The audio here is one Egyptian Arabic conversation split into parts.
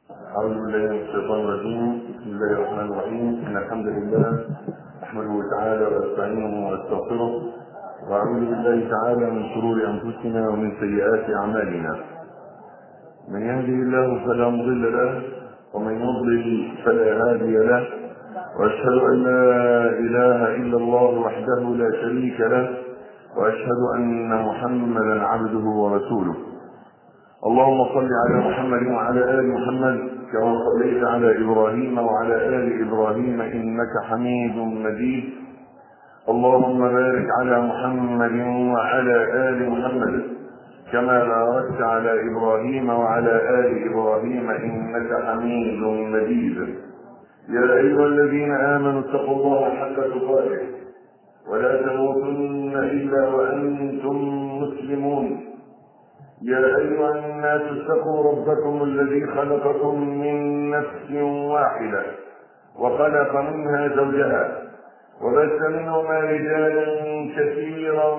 أعوذ بالله من الشيطان الرجيم بسم الله الرحمن الرحيم إن الحمد لله نحمده تعالى ونستعينه ونستغفره وأعوذ بالله تعالى من شرور أنفسنا ومن سيئات أعمالنا من يهده الله فلا مضل له ومن يضلل فلا هادي له وأشهد أن لا إله إلا الله وحده لا شريك له وأشهد أن محمدا عبده ورسوله اللهم صل على محمد وعلى ال محمد كما صليت على ابراهيم وعلى ال ابراهيم انك حميد مجيد اللهم بارك على محمد وعلى ال محمد كما باركت على ابراهيم وعلى ال ابراهيم انك حميد مجيد يا ايها الذين امنوا اتقوا الله حق تقاته ولا تموتن الا وانتم مسلمون يا أيها الناس اتقوا ربكم الذي خلقكم من نفس واحدة وخلق منها زوجها وبث منهما رجالا كثيرا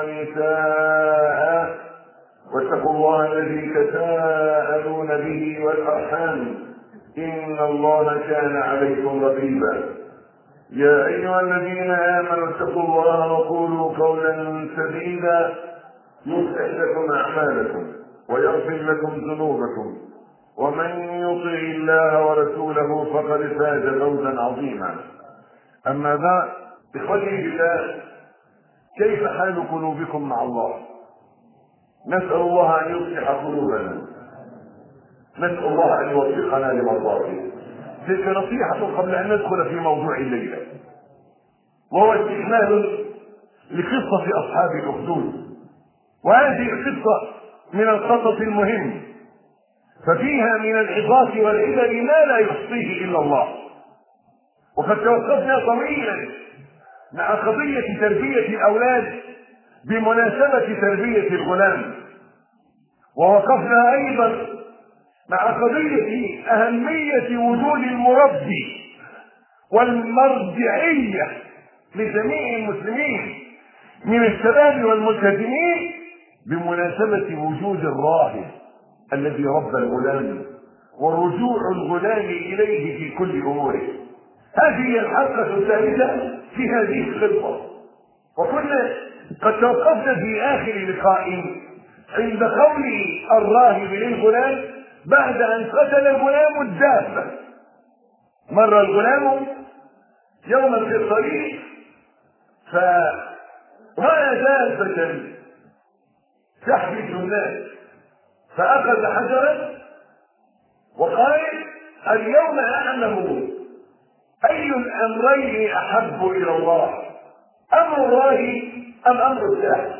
ونساء واتقوا الله الذي تساءلون به والأرحام إن الله كان عليكم رقيبا يا أيها الذين آمنوا اتقوا الله وقولوا قولا سديدا يصلح لكم اعمالكم ويغفر لكم ذنوبكم ومن يطع الله ورسوله فقد فاز فوزا عظيما اما بعد اخوتي بالله كيف حال قلوبكم مع الله نسال الله ان يصلح قلوبنا نسال الله ان يوفقنا لمرضاته تلك نصيحه قبل ان ندخل في موضوع الليله وهو استكمال لقصه اصحاب الاخدود وهذه القصة من القصص المهم ففيها من العظات والعبر ما لا يحصيه إلا الله وقد توقفنا طويلا مع قضية تربية الأولاد بمناسبة تربية الغلام ووقفنا أيضا مع قضية أهمية وجود المربي والمرجعية لجميع المسلمين من الشباب والملتزمين بمناسبة وجود الراهب الذي ربى الغلام ورجوع الغلام إليه في كل أموره هذه هي الحلقة الثالثة في هذه الخطة وكنا قد توقفنا في آخر لقاء عند قول الراهب للغلام بعد أن قتل الغلام الدابة مر الغلام يوما في الطريق فرأى دابة تحبس الناس فأخذ حجرا وقال اليوم أعلم أي الأمرين أحب إلى الله أمر الله أم أمر الله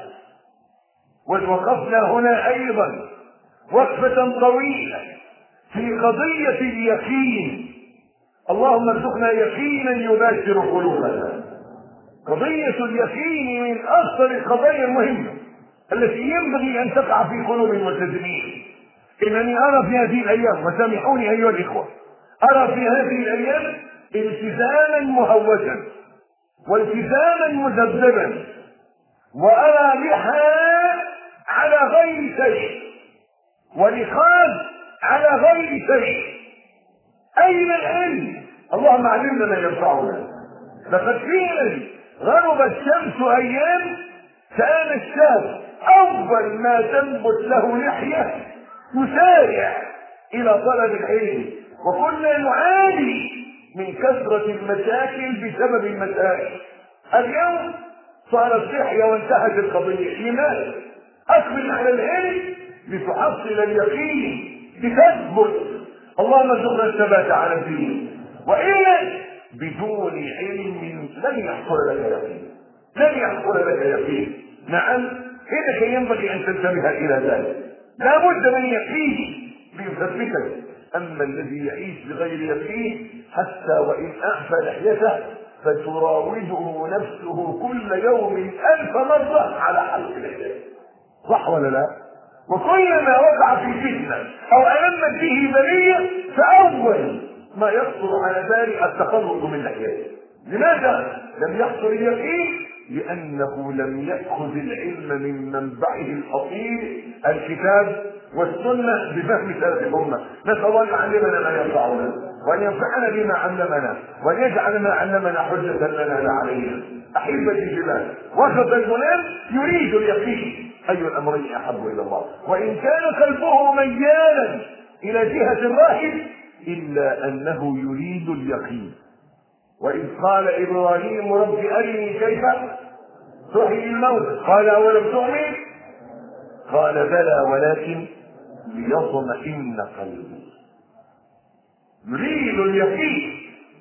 ووقفنا هنا أيضا وقفة طويلة في قضية اليقين اللهم ارزقنا يقينا يباشر قلوبنا قضية اليقين من أكثر القضايا المهمة التي ينبغي ان تقع في قلوب الملتزمين انني ارى في هذه الايام وسامحوني ايها الاخوه ارى في هذه الايام التزاما مهوجا والتزاما مذبذبا وارى لحى على غير شيء ولخاذ على غير شيء اين العلم اللهم علمنا ما ينفعنا لقد قيل غربت الشمس ايام كان الشاب اول ما تنبت له لحيه يسارع الى طلب العلم وكنا نعاني من كثرة المشاكل بسبب المسائل اليوم صارت لحية وانتهت القضية لماذا؟ أقبل على العلم لتحصل اليقين لتثبت اللهم ارزقنا الثبات على الدين وإلا بدون علم لن يحصل لك يقين لن يحصل لك يقين نعم إنك ينبغي أن تنتبه إلى ذلك لا بد من يقين ليثبتك أما الذي يعيش بغير يقين حتى وإن أعفى لحيته فتراوده نفسه كل يوم ألف مرة على حلق لحيته صح ولا لا؟ وكلما وقع في فتنة أو ألمت به بلية فأول ما يخطر على بالي التخلص من لحيته لماذا لم يحصل اليقين لأنه لم يأخذ العلم من منبعه الأصيل الكتاب والسنة بفهم سلف الأمة نسأل الله أن يعلمنا ما ينفعنا وأن ينفعنا بما علمنا وأن يجعل ما علمنا حجة لنا لا علينا أحبتي في الله وخذ المنام يريد اليقين أي الأمرين أحب إلى الله وإن كان قلبه ميالا إلى جهة الراحل إلا أنه يريد اليقين وإذ قال إبراهيم رب أرني كيف تحيي الموت قال أولم تؤمن قال بلى ولكن ليطمئن قلبي يريد اليقين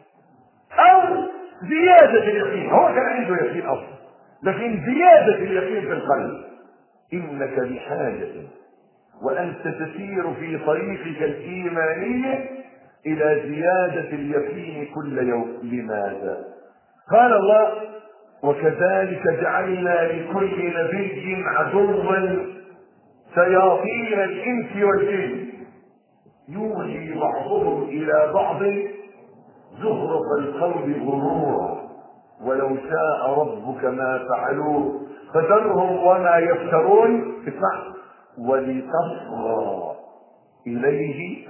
أو زيادة اليقين هو كان عنده يقين أصلا لكن زيادة اليقين في القلب إنك بحاجة وأنت تسير في طريقك الإيمانية إلى زيادة اليقين كل يوم لماذا؟ قال الله وكذلك جعلنا لكل نبي عدوا شياطين الإنس والجن يوحي بعضهم إلى بعض زخرف القول غرورا ولو شاء ربك ما فعلوه فذرهم وما يفترون اسمع ولتصغى إليه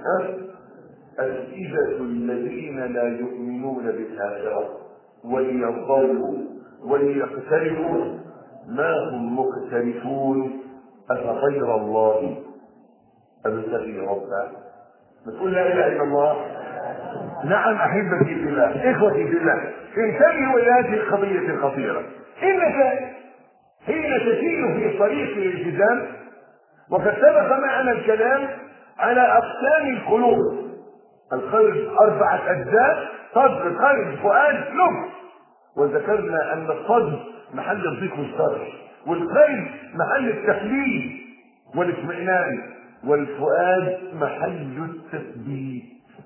أفئدة الذين لا يؤمنون بالآخرة وليرضوا وليقترفوا ما هم مقترفون أفغير الله أبتغي ربا بتقول لا إله إلا الله نعم أحبتي في الله إخوتي في الله انتبهوا إلى هذه القضية الخطيرة إنك حين تسير في طريق الالتزام وقد سبق معنا الكلام على أقسام القلوب القلب أربعة أجزاء صدر قلب فؤاد لب وذكرنا أن الصدر محل الضيق والصدر والقلب محل التخليل والاطمئنان والفؤاد محل التثبيت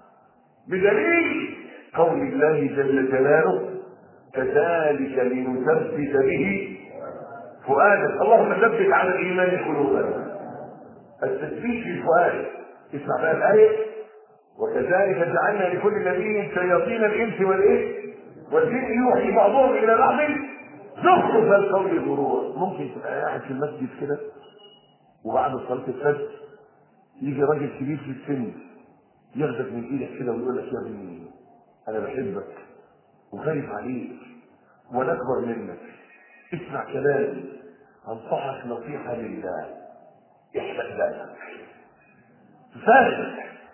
بدليل قول الله جل جلاله كذلك لنثبت به فؤادك اللهم ثبت على الايمان قلوبنا التثبيت في الفؤاد اسمع بقى الايه وكذلك جعلنا لكل نبي شياطين الانس والايه والجن يوحي بعضهم الى بعض زخرف القول غرورا ممكن تبقى قاعد في المسجد كده وبعد صلاه الفجر يجي راجل كبير في السن ياخدك من ايدك كده ويقول لك يا ابني انا بحبك وخايف عليك وانا اكبر منك اسمع كلامي انصحك نصيحه لله احلق دانك تفارق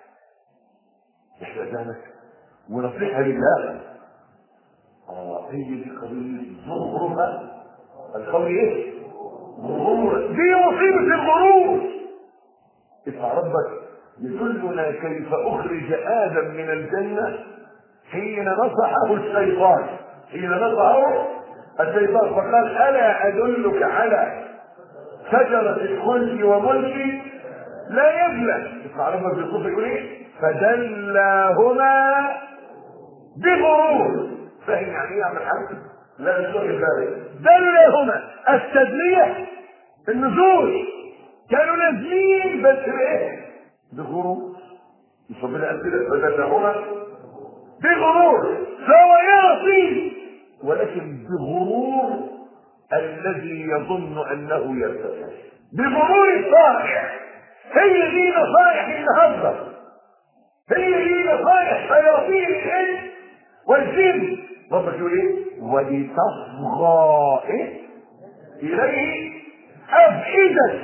احلق دانك ونصيحه لله اه هي دي قضيه ظهرها القول ايه؟ غرور دي مصيبه الغرور اسمع ربك يدلنا كيف اخرج ادم من الجنه حين نصحه الشيطان حين نصحه الشيطان فقال الا ادلك على شجره الخلد وملك لا يبلى اسمع ربك بالصوت يقول ايه فدلاهما بغرور فاهم يعني ايه يعمل حاجه لا مش واخد بالك دلاهما التدليه النزول كانوا نازلين بس بايه بغرور مش ربنا قال كده فدلاهما بغرور فهو يعصي ولكن بغرور الذي يظن انه يرتفع بغرور الصالح هي دي نصائح النهارده هي دي نصائح شياطين الانس والجن ربك يقول ايه ولتصغى ايه اليه افئده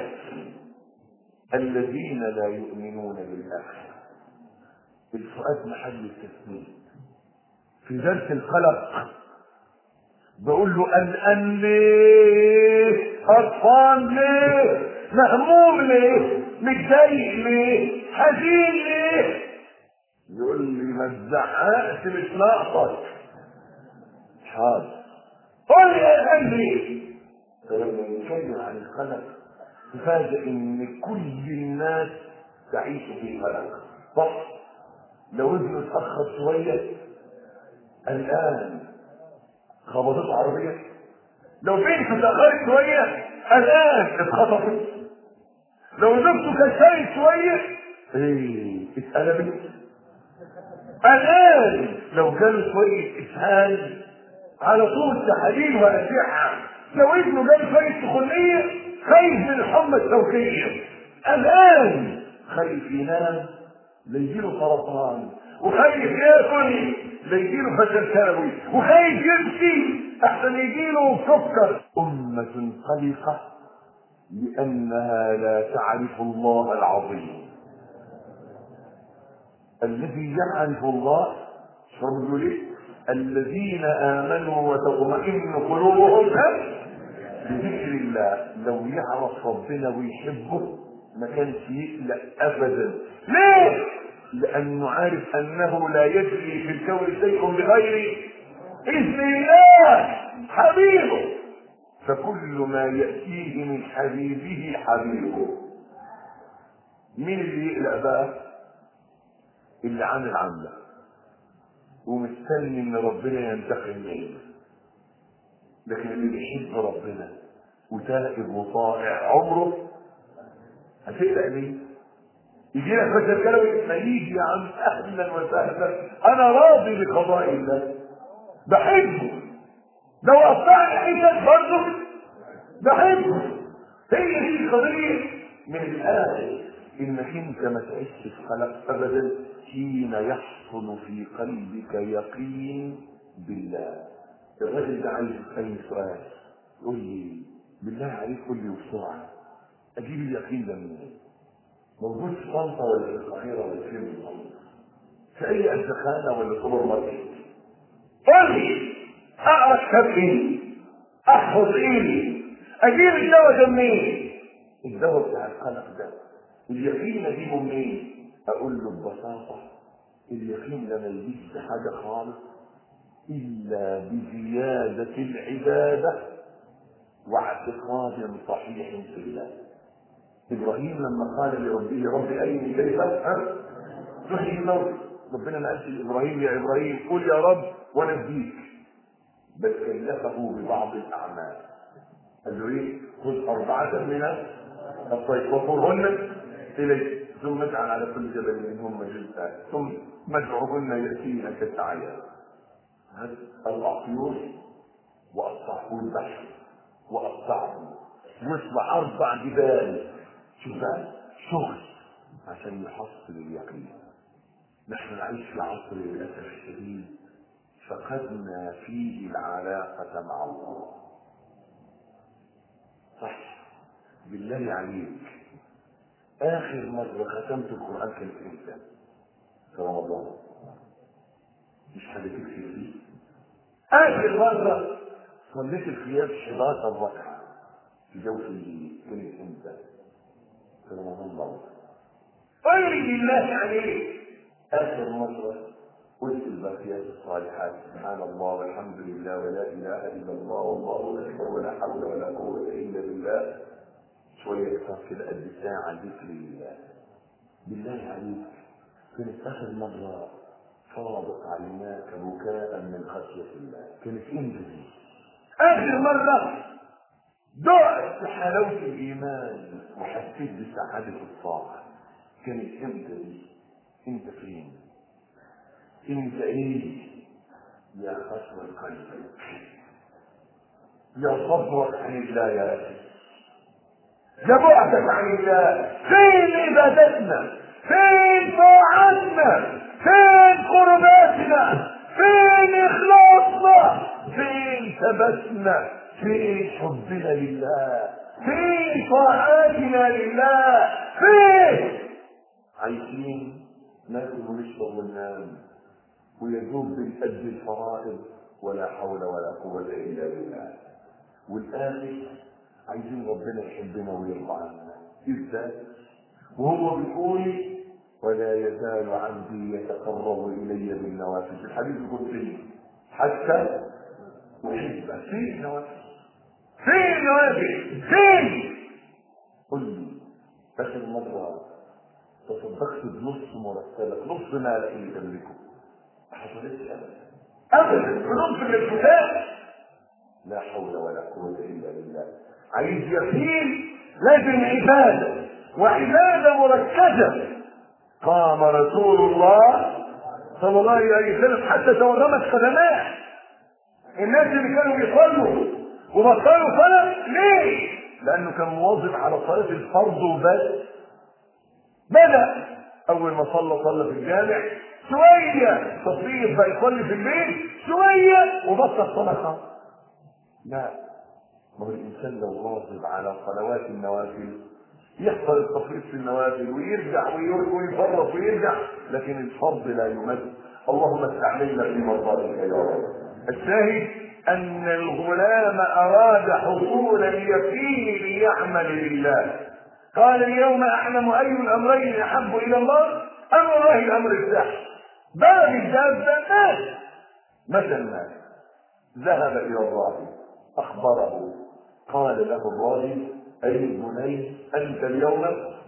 الذين لا يؤمنون بالاخره الفؤاد محل التثبيت في درس القلق بقول له قلقان ليه قرفان ليه مهموم ليه متضايق ليه حزين ليه يقول لي ما تزعقش مش ناقصك حاضر قول لي قلقان ليه فلما نتكلم عن القلق تفاجئ ان كل الناس تعيش في قلق صح لو ابنه اتاخر شويه الان خبطت عربيه لو بنته اتاخرت شويه الان اتخطفت لو زوجته كسرت شويه ايه اتقلبت الان لو جاله شويه اسهال على طول تحاليل واشعه لو ابنه جاي خايف سخونيه خايف من الحمى الشوكيه الان خايف ينام ليجيله سرطان وخايف ياكل ليجيله فشل كلوي وخايف يمشي احسن يجيله سكر امه قلقه لانها لا تعرف الله العظيم الذي يعرف الله شو ليه الذين امنوا وتطمئن قلوبهم بذكر الله لو يعرف ربنا ويحبه ما كانش يقلق ابدا ليه لانه عارف انه لا يجري في الكون شيء بغير اذن الله حبيبه فكل ما ياتيه من حبيبه حبيبه مين اللي يقلق بقى اللي عامل عامله ومستني ان ربنا ينتقم منه لكن اللي بيحب ربنا وتائب وطائع عمره هتقلق ليه؟ يجي لك فشل كلوي ما يجي يا عم اهلا وسهلا انا راضي بقضاء الله بحبه لو قطعني عيشك برضه بحبه هي دي القضيه من الاخر انك انت ما تعيش في خلق ابدا حين يحصل في قلبك يقين بالله الراجل ده عايز يسالني سؤال يقول لي بالله عليك قول لي بسرعه اجيب اليقين ده منين؟ موجود في طنطا ولا في القاهره ولا فين بالظبط؟ في اي ازخانه ولا سوبر ماركت؟ قول لي اقرا كتاب ايه؟ احفظ ايه؟ اجيب الدواء ده منين؟ الدواء بتاع القلق ده اليقين اجيبه منين؟ اقول له ببساطه اليقين ده ما يجيش بحاجه خالص الا بزياده العباده واعتقاد صحيح في الله ابراهيم لما قال لربه رب ارني كيف تحيي الموت ربنا ما قالش لابراهيم يا ابراهيم قل يا رب وانا اديك بل كلفه ببعض الاعمال قال له ايه خذ اربعه من الطيب وطرهن اليك ثم اجعل على كل جبل منهن جزءا ثم مدعوهن ياتينك سعيا هذا العصيور واقطعه البحر واقطعه واصبح اربع جبال شوف بقى شغل عشان يحصل اليقين نحن نعيش في عصر للاسف الشديد فقدنا فيه العلاقه مع الله صح بالله عليك اخر مره ختمت القران كانت امتى في رمضان مش حاجه تكفي فيه اخر مره صليت القيام 11 ركعه في جوف الليل كانت امتى في رمضان برضه قل بالله عليك اخر مره قلت الباقيات الصالحات سبحان الله والحمد لله ولا اله الا الله والله اكبر ولا حول ولا قوه الا بالله شويه اكثر كده قد ساعه ذكر الله بالله عليك كانت اخر مره فاضت عيناك بكاء من خشيه الله كانت امتى دي؟ اخر مره دعت بحلاوه الايمان وحسيت بسعاده الطاعه كانت امتى دي؟ انت فين؟ انت ايه يا خشوة قلبك يا صبرك عن الله يا اخي يا بعدك عن الله فين عبادتنا فين طاعتنا فين قرباتنا فين اخلاصنا فين ثبتنا فين حبنا لله فين طاعاتنا لله فين عايشين ناكل ونشرب وننام ويجوب بنأدي الفرائض ولا حول ولا قوة إلا بالله والآخر عايزين ربنا يحبنا ويرضى عنا إزاي؟ وهو بيقول ولا يزال عبدي يتقرب إلي بالنوافل في الحديث القدسي حتى أحبه فين النوافل؟ فين النوافل؟ فين؟ قل لي آخر مرة تصدقت بنص مرتبك نص مالك اللي تملكه ما حصلتش ابدا ابدا بنص من الكتاب لا حول ولا قوه الا بالله عايز يقين لازم عباده وعباده مركزه قام رسول الله صلى الله عليه وسلم حتى تورمت قدماه الناس اللي كانوا بيصلوا وبطلوا صلاة ليه؟ لأنه كان مواظب على صلاة الفرض وبس بدأ أول ما صلى صلى في الجامع شوية تصير بقى يصلي في البيت شوية وبطل صلاة لا ما هو الإنسان لو مواظب على صلوات النوافل يحصل التفريط في النوافل ويرجع ويرجع ويفرط ويرجع لكن الفرض لا يمد اللهم استعملنا في مرضاتك يا رب الشاهد أن الغلام أراد حصول اليقين ليعمل لله قال اليوم أعلم أي الأمرين أحب إلى الله أمر الله الأمر السهل باب الدابة مات مشى الناس ذهب إلى الراهب أخبره قال له الراهب أي البني أنت اليوم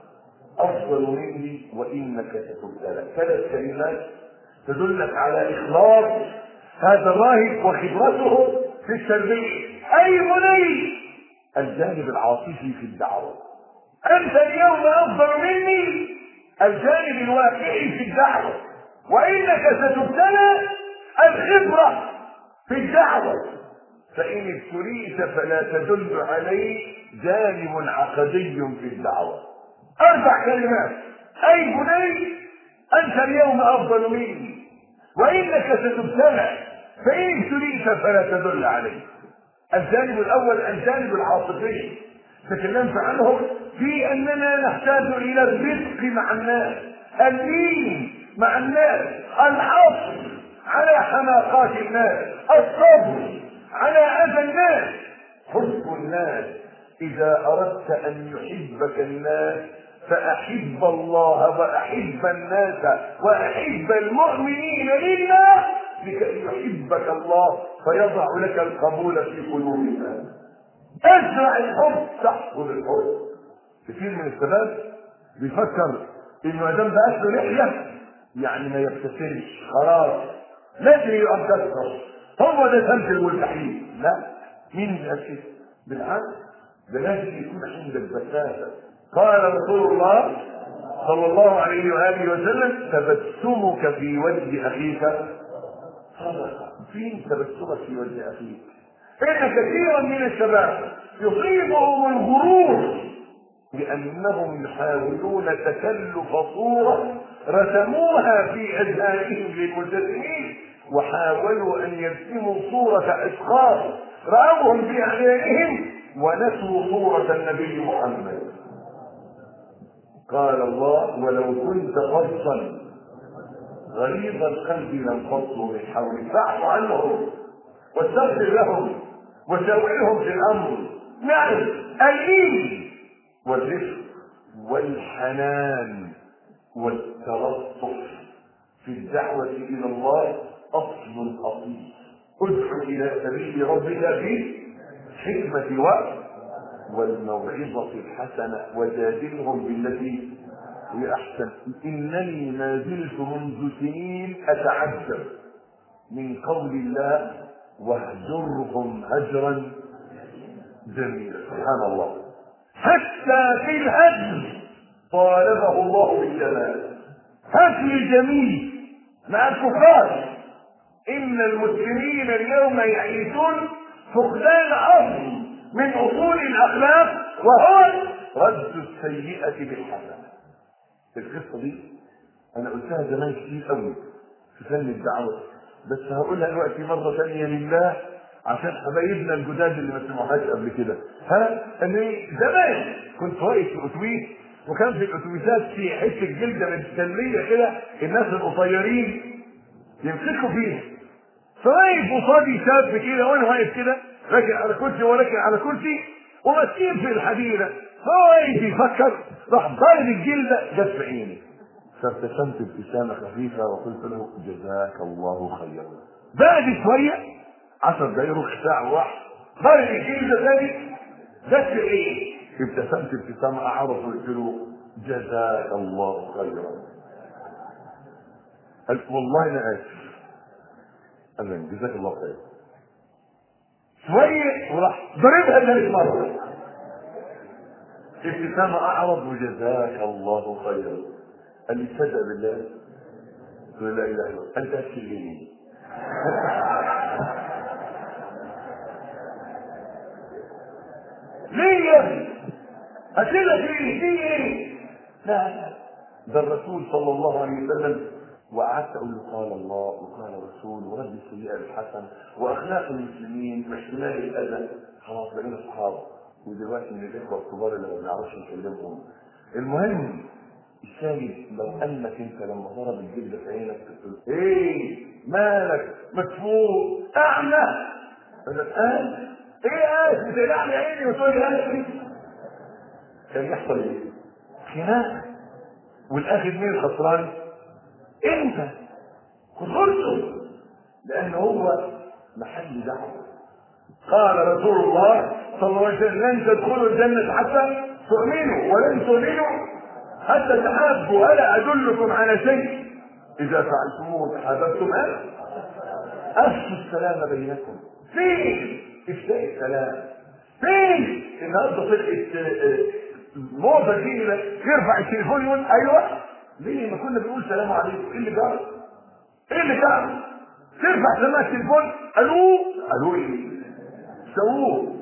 أفضل مني وإنك ستبتلى ثلاث كلمات تدلك على إخلاص هذا الراهب وخبرته في التربية أي بني الجانب العاطفي في الدعوة أنت اليوم أفضل مني الجانب الواقعي في الدعوة وإنك ستبتلى الخبرة في الدعوة فإن ابتليت فلا تدل عليه جانب عقدي في الدعوة أربع كلمات أي بني أنت اليوم أفضل مني وإنك ستبتلى فإن ابتليت فلا تدل عليه الجانب الأول الجانب العاطفي تكلمت عنه في أننا نحتاج إلى الرفق مع الناس اللين مع الناس العصر على حماقات الناس الصبر على أذى الناس حب الناس إذا أردت أن يحبك الناس فأحب الله وأحب الناس وأحب المؤمنين لله لكي يحبك الله فيضع لك القبول في قلوب الناس ازرع الحب تحصل الحب كثير من الشباب بيفكر انه ما دام بقى له لحيه يعني ما يبتسمش خلاص لازم يبقى مكسر هو ده سمت الملتحين لا مين اللي قال كده؟ بالعكس ده لازم يكون عندك بساطه قال رسول الله صلى الله عليه واله وسلم تبسمك في وجه اخيك صدقه فين تبسمك في وجه اخيك ان كثيرا من الشباب يصيبهم الغرور لانهم يحاولون تكلف صوره رسموها في اذهانهم للملتزمين وحاولوا ان يرسموا صوره اشخاص راوهم في اعيانهم ونسوا صوره النبي محمد قال الله ولو كنت فظا غليظ القلب لانفضوا من حولك فاعف عنهم واستغفر لهم وشاورهم في الامر نعم اللين والرفق والحنان والتلطف في الدعوة إلى الله أصل أصيل ادع إلى سبيل ربك بالحكمة و والموعظة الحسنة وجادلهم بالتي هي أحسن إنني ما زلت منذ سنين أتعجب من قول الله واهجرهم هجرا جميلا سبحان الله حتى في الهجر طالبه الله بالجمال هجر جميل مع الكفار ان المسلمين اليوم يعيشون فقدان اصل من اصول الاخلاق وهو رد السيئه بالحسنه القصه دي انا قلتها زمان كتير قوي في فن الدعوه بس هقولها دلوقتي مره ثانيه لله عشان حبايبنا الجداد اللي ما سمعوهاش قبل كده ها ان زمان كنت واقف في اتوبيس وكان في الاتوبيسات في حته جلده متسليه كده الناس القصيرين يمسكوا فيها فواقف قصادي شاب كده وانا واقف كده راكب على كرسي وراكب على كرسي وماسكين في الحديده فهو واقف يفكر راح ضارب الجلده جت في عيني فابتسمت ابتسامه خفيفه وقلت له جزاك الله خيرا بعد شويه عشر دقايق ربع ساعه وراح ضارب الجلده تاني جت في عيني ابتسمت ابتسامه اعرف وقلت له جزاك الله خيرا قال والله انا اسف قال جزاك الله خير شويه وراح ضربها ثالث مره ابتسامه اعرض وجزاك الله خيرا قال لي تصدق بالله قلت له لا اله الا الله انت اشكي لي ليه يا ابني اسئله في في ايه لا لا ده الرسول صلى الله عليه وسلم وقعدت اقول له قال الله وقال الرسول ورد السيئه بالحسن واخلاق المسلمين واحتمال الاذى خلاص بقينا اصحاب ودلوقتي من الاخوه الكبار اللي ما بنعرفش نكلمهم المهم الشاهد لو انك انت لما ضرب الجلد في عينك تقول ايه مالك مدفوع اعمى قال ايه ايه بتقلعني عيني وتقول لي انا كان يحصل ايه؟ خناق والاخر مين الخسران؟ انت خسرته لان هو محل دعوه قال رسول الله صلى الله عليه وسلم لن تدخلوا الجنه حتى تؤمنوا ولن تؤمنوا حتى تحابوا الا ادلكم على شيء اذا فعلتموه تحاببتم انا افشوا السلام بينكم فين افشاء السلام فين النهارده طلعت موضه جديده يرفع التليفون يقول ايوه ليه ما كنا بنقول سلام عليكم ايه اللي جرى؟ ايه اللي جرى؟ ترفع سماعه التليفون الو الو ايه؟ سووه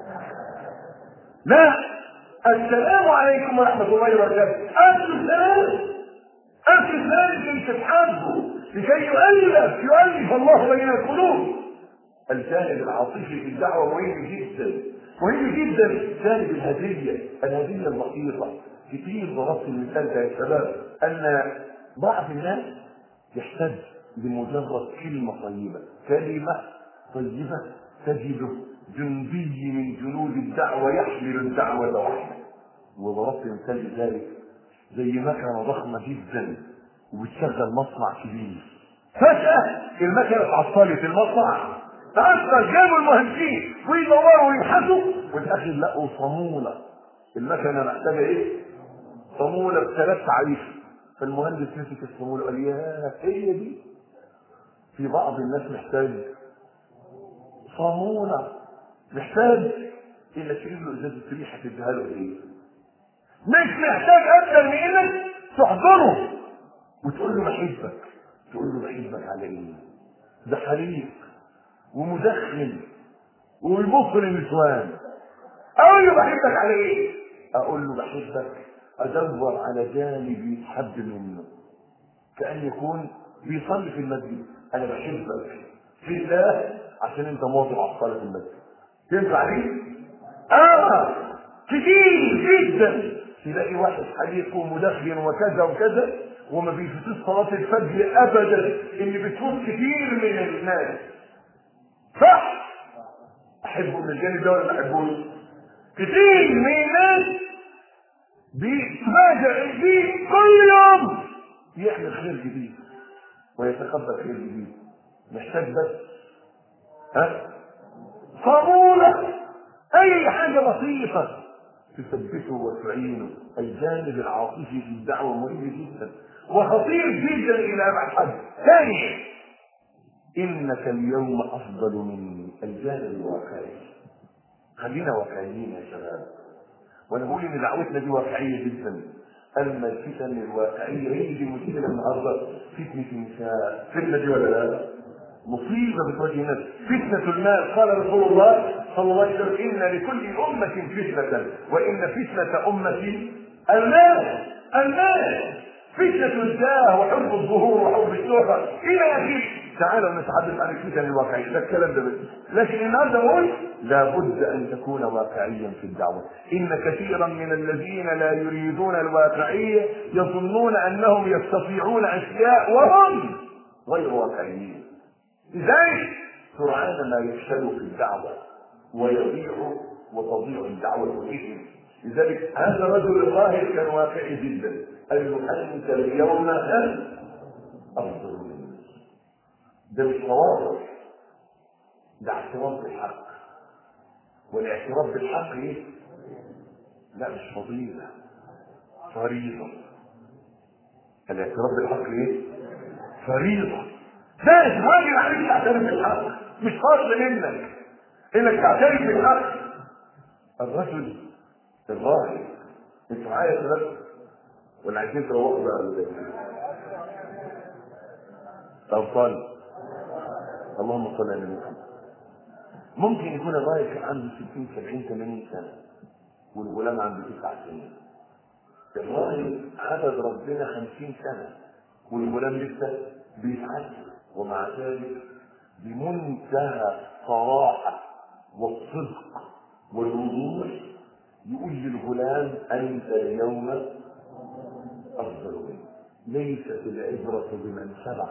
لا السلام عليكم ورحمه الله وبركاته افشوا السلام افشوا السلام لكي تتحابوا لكي يؤلف يؤلف الله بين القلوب الجانب العاطفي في الدعوه مهم جدا مهم جدا جانب الهديه الهديه البسيطه كتير ضربت المثال ده يا شباب ان بعض الناس يحتاج لمجرد كلمه طيبه كلمه طيبه تجده جندي من جنود الدعوه يحمل الدعوه وحده وضربت مثال لذلك زي مكنه ضخمه جدا وبتشغل مصنع كبير فجاه المكنه اتعطلت المصنع تعطل جابوا المهندسين ويدوروا ويبحثوا والاخر لقوا صاموله المكنه محتاجه ايه؟ صاموله بثلاث تعريف فالمهندس مسك الصاموله قال يا هي دي في بعض الناس محتاج صاموله محتاج انك تجيب له ازازه ريحه تديها له ايه؟ مش محتاج اكتر من انك تحضره وتقول له بحبك تقول له بحبك على ايه؟ ده حريق ومدخن ويبص للنسوان اقول له بحبك على ايه؟ اقول له بحبك ادور على جانب يتحب منه كان يكون بيصلي في المسجد انا بحبك في الله عشان انت مواظب على الصلاه في المسجد تنفع دي؟ اه كتير جدا تلاقي واحد حريق ومدخن وكذا وكذا وما بيفوتوش صلاه الفجر ابدا اللي بتفوت كتير من الناس صح احبه من الجانب ده ولا ما احبوش كتير من الناس بيتفاجئ بيه كل يوم يعمل خير جديد ويتقبل خير جديد محتاج بس ها صابونه اي حاجه بسيطه تثبته وتعينه الجانب العاطفي في الدعوه مهم جدا وخطير جدا الى ابعد حد ثانيا انك اليوم افضل مني الجانب الواقعي خلينا واقعيين يا شباب وانا بقول ان دعوتنا دي واقعيه جدا اما الفتن الواقعيه هي دي المشكله النهارده فتنه النساء فتنه دي ولا لا؟ مصيبه بتواجه الناس فتنه المال قال رسول الله صلى الله عليه وسلم ان لكل امه فتنه وان فتنه امتي المال المال فتنة الجاه وحب الظهور وحب الشهرة إلى آخره تعالوا نتحدث عن الفتن الواقعية ده الكلام ده بس لكن النهارده بقول لابد أن تكون واقعيا في الدعوة إن كثيرا من الذين لا يريدون الواقعية يظنون أنهم يستطيعون أشياء وهم غير واقعيين لذلك سرعان ما يفشلوا في الدعوة ويضيعوا وتضيع الدعوة بهم لذلك هذا الرجل الظاهر كان واقعي جدا قال له انت اليوم افضل مني ده مش تواضع ده اعتراف بالحق والاعتراف بالحق ايه؟ لا مش فضيلة فريضة الاعتراف بالحق ايه؟ فريضة لازم راجل عليك تعترف بالحق مش فضل منك انك تعترف بالحق الرجل الظاهر انتوا معايا يا شباب ولا عايزين تروحوا بقى ولا ايه؟ طب صل اللهم صل على محمد ممكن يكون الراجل كان عنده 60 70 80 سنه والغلام عنده تسع سنين الراجل عبد ربنا خمسين سنة والغلام لسه بيتعلم ومع ذلك بمنتهى الصراحة والصدق والوضوح يقول للغلام أنت اليوم أفضل مني ليست العبرة بمن سبق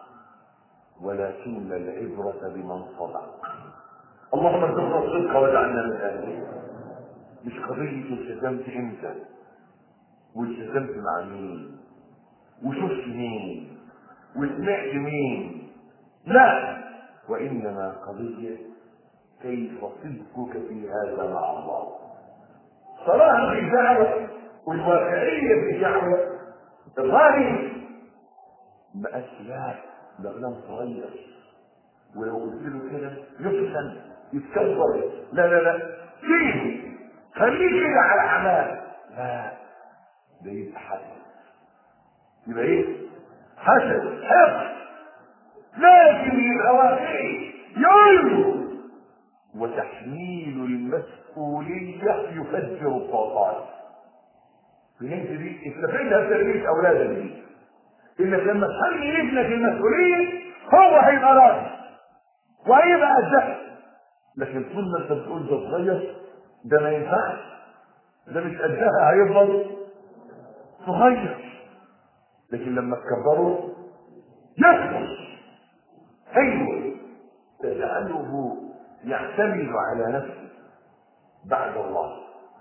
ولكن العبرة بمن صدق اللهم ارزقنا الصدق واجعلنا من أهله مش قضية التزمت امتى والتزمت مع مين وشفت مين وسمعت مين لا وإنما قضية كيف صدقك في هذا مع الله صلاح في دعوة والواقعية في دعوة الراجل بقاش لا ده غلام صغير ولو قلت له كده يفسد يتكبر لا لا لا سيبه خليه كده على اعمال لا ده يبقى حسد يبقى ايه؟ حسد حقد لكن يبقى واقعي يقول له وتحميل المسؤولية يفجر الطاقات فهمت دي؟ استفيدها في تربية أولادك دي إنك لما تخلي ابنك المسؤولية هو هيبقى راجل وهيبقى قدها لكن طول ما انت بتقول ده صغير ده ما ينفعش ده مش قدها هيفضل صغير لكن لما تكبره يكبر ايوه تجعله يعتمد على نفسه بعد الله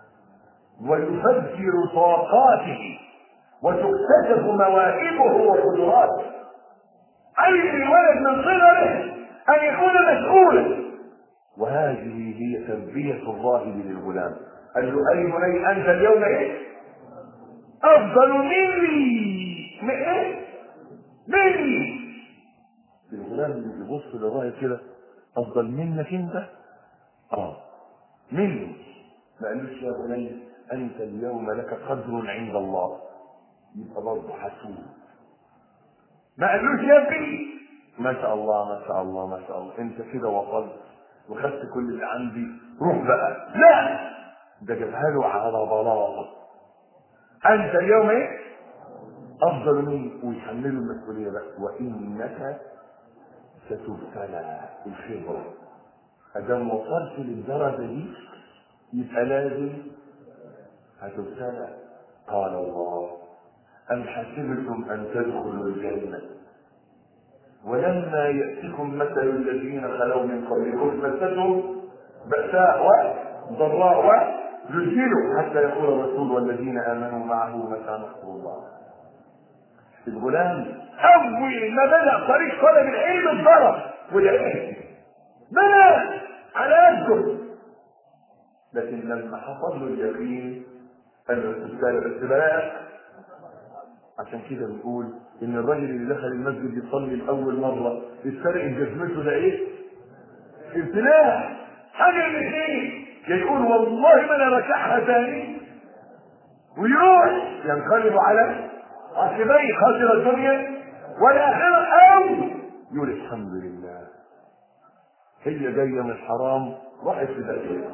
ويفجر طاقاته وتكتشف مواهبه وقدراته علم الولد من صغره ان يكون مسؤولا وهذه هي تربية الراهب للغلام قال له أي بني أنت اليوم إيه؟ أفضل مني من إيه؟ مني الغلام اللي يبص للراهب كده أفضل منك أنت؟ آه مني ما قالوش يا بني أنت اليوم لك قدر عند الله يبقى برضه حسود ما قالوش يا ابني ما شاء الله ما شاء الله ما شاء الله انت كده وصلت وخدت كل اللي عندي روح بقى لا ده جابها له على بلاطه انت اليوم ايه افضل مني ويحمله المسؤوليه بقى وانك ستبتلى الخبره ادام وصلت للدرجه دي يبقى لازم هتبتلى قال الله أم حسبتم أن تدخلوا الجنة ولما يأتكم مثل الذين خلوا من قبلكم مستهم بأساء وضراء وزلزلوا حتى يقول الرسول والذين آمنوا معه متى نصر الله الغلام أول ما بدأ طريق طلب العلم الضرب والعلم بدأ على قده لكن لما حصل له اليقين أن الابتلاء عشان كده بنقول ان الراجل اللي دخل المسجد يصلي لاول مره الفرق جزمته ده ايه؟ ابتلاء حاجه من الاثنين يا يقول والله ما انا ركعها تاني ويروح ينقلب على عقبيه خاسر الدنيا والاخره او يقول الحمد لله هي جايه من الحرام راحت في داخلها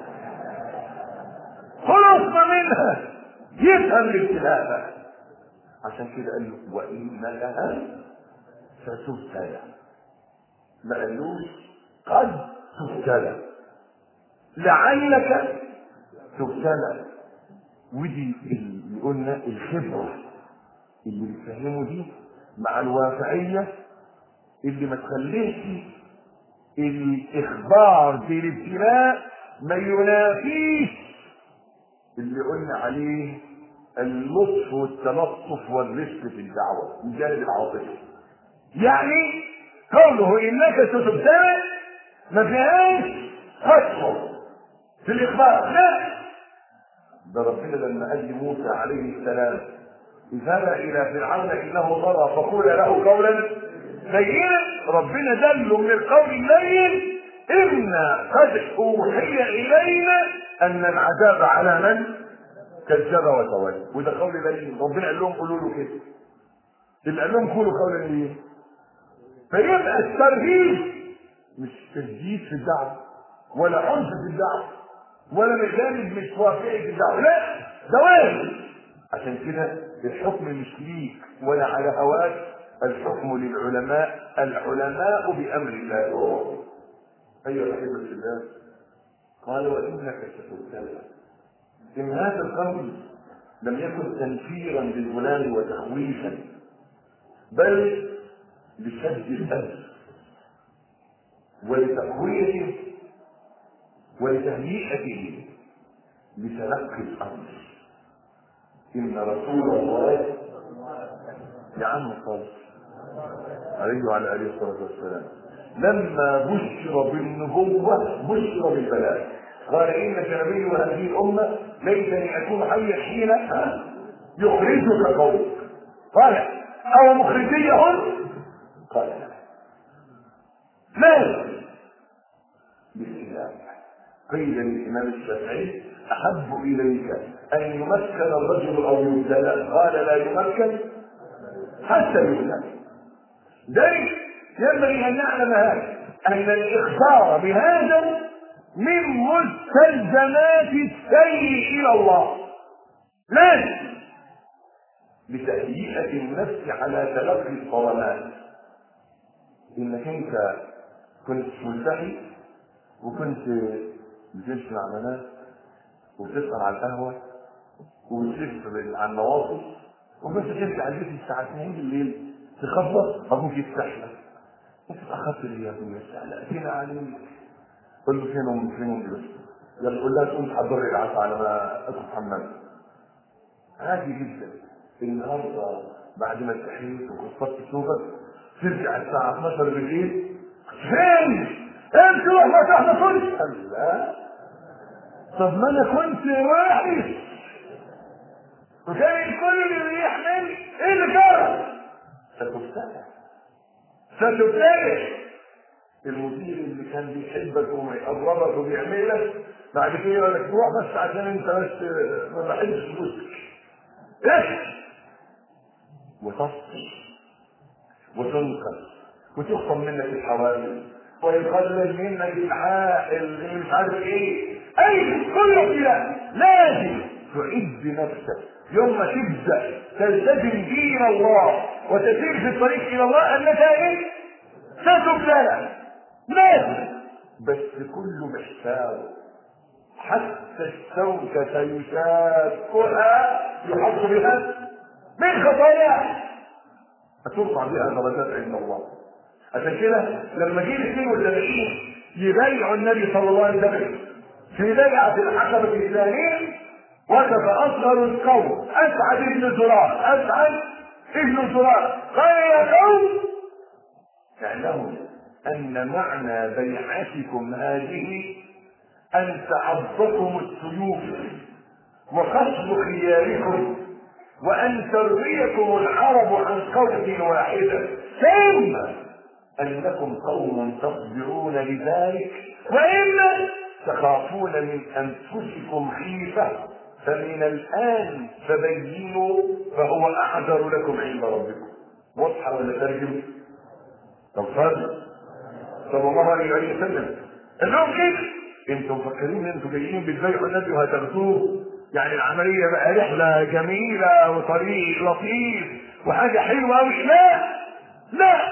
خلصنا منها يفهم الابتلاء بقى عشان كده قال له وإنك ستبتلى ما قالوش قد تبتلى لعلك تبتلى ودي اللي قلنا الخبرة اللي بتفهمه دي مع الواقعية اللي ما تخليش الإخبار بالابتلاء ما ينافيش اللي قلنا عليه اللطف والتلطف والرفق في الدعوة من جانب العاطفة يعني قوله انك ستبتلى ما فيهاش خطوة في الاخبار لا ده ربنا لما قال لموسى عليه السلام اذهب الى فرعون انه طغى فقول له قولا لينا ربنا دله من القول اللين انا قد اوحي الينا ان العذاب على من كذب وتولى وده قول لين ربنا قال لهم قولوا له كده اللي قال لهم قولوا قولا لين فيبقى الترهيب مش تجديد في الدعوه ولا عنف في الدعوه ولا مجانب مش واقعي في الدعوه لا ده واجب عشان كده الحكم مش ليك ولا على هواك الحكم للعلماء العلماء بامر الله ورسوله ايها الاحبه الله قال وانك ستبتلى ان هذا الامر لم يكن تنفيرا للغلام وتخويفا بل لشد الأمر ولتقويته ولتهيئته لتلقي الأمر إن رسول الله يا عم صل عليه وعلى آله الصلاة والسلام لما بشر بالنبوة بشر بالبلاء قال إنك نبي هذه الأمة ليتني أكون حيا حين يخرجك قومك قال أو مخرجيهم قال لا ماذا بالسلام قيل للإمام الشافعي أحب إليك أن يمكن الرجل أو يبتلى قال لا يمكن حتى يبتلى ذلك ينبغي أن نعلم هذا أن الإخبار بهذا من مستلزمات السير إلى الله لازم لتهيئة النفس على تلقي الصدمات انك انت كنت ملتحي وكنت بتمشي مع بنات وبتسهر على القهوة وبتلف على النواصي وكنت ترجع البيت الساعة 2 بالليل تخبط ابوك يفتح لك انت اتأخرت ليه يا ابني قلقتنا عليك قل له فين امي فين امي بس يلا قول لها تقوم تحضر لي العشاء على ما ادخل حمام عادي جدا النهارده بعد ما انتهيت وخلصت ثوبك ترجع الساعة 12 بالليل فين؟ انت روح ما تحت كنت لا طب ما انا كنت واحد وكان الكل اللي يحمل ايه اللي جرى؟ ستبتلع ستبتلع المدير اللي كان بيحبك ويقربك وبيعملك بعد كده يقول لك روح بس عشان انت بس ما بحبش فلوسك ايش وتصل وتنقل وتخصم منك الحوادث ويقلل منك العائل اللي مش عارف ايه اي كله كده لازم تعد نفسك يوم ما تبدا تلتزم دين الله وتسير في الطريق الى الله انك ايه ستبتلى لازم بس كله بحسابه حتى الشوكة يشاكها يحط بها من خطاياه هترفع بها درجات عند الله عشان كده لما جه الاثنين والتابعين يبايعوا النبي صلى الله عليه وسلم في بيعة العقبة الثانية وقف أصغر القوم أسعد ابن زرار أسعد ابن زرار قال يا قوم اعلموا أن معنى بيعتكم هذه أن تعضكم السيوف وقصد خياركم وأن ترويكم العرب عن قول واحدة ثم أنكم قوم تصبرون لذلك وإما تخافون من أنفسكم خيفة فمن الآن فبينوا فهو أحذر لكم عند ربكم واضحة ولا ترجم؟ طب صادق صلى الله عليه وسلم قال لهم كده انتم مفكرين ان انتم جايين بتبيعوا النبي وهتاخدوه يعني العمليه بقى رحله جميله وطريق لطيف وحاجه حلوه قوي لا لا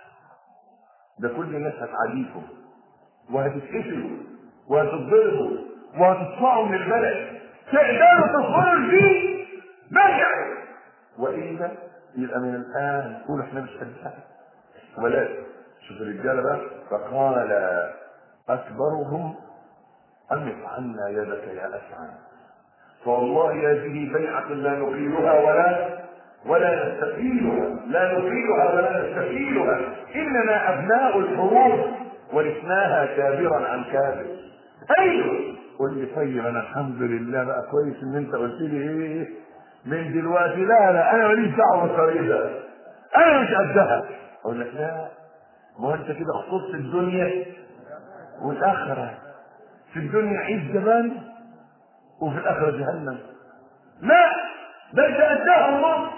ده كل الناس هتعاديكم وهتتقتلوا وهتتضربوا وهتطلعوا من البلد تقدروا تدخلوا الدين بشع والا يبقى من الان قولوا احنا مش قد ولا شوف الرجاله بقى فقال اكبرهم امط عنا يدك يا اسعد فوالله هذه بيعة لا نقيلها ولا ولا نستقيلها لا نقيلها ولا نستقيلها اننا ابناء الحروب ورثناها كابرا عن كابر ايوه قل لي طيب انا الحمد لله بقى كويس ان انت قلت لي ايه من دلوقتي لا لا انا ماليش دعوه بالطريق ده انا مش قدها اقول لك لا ما هو انت كده خصوص الدنيا والاخره في الدنيا عيد زمان وفي الاخره جهنم لا ده انت قدها الله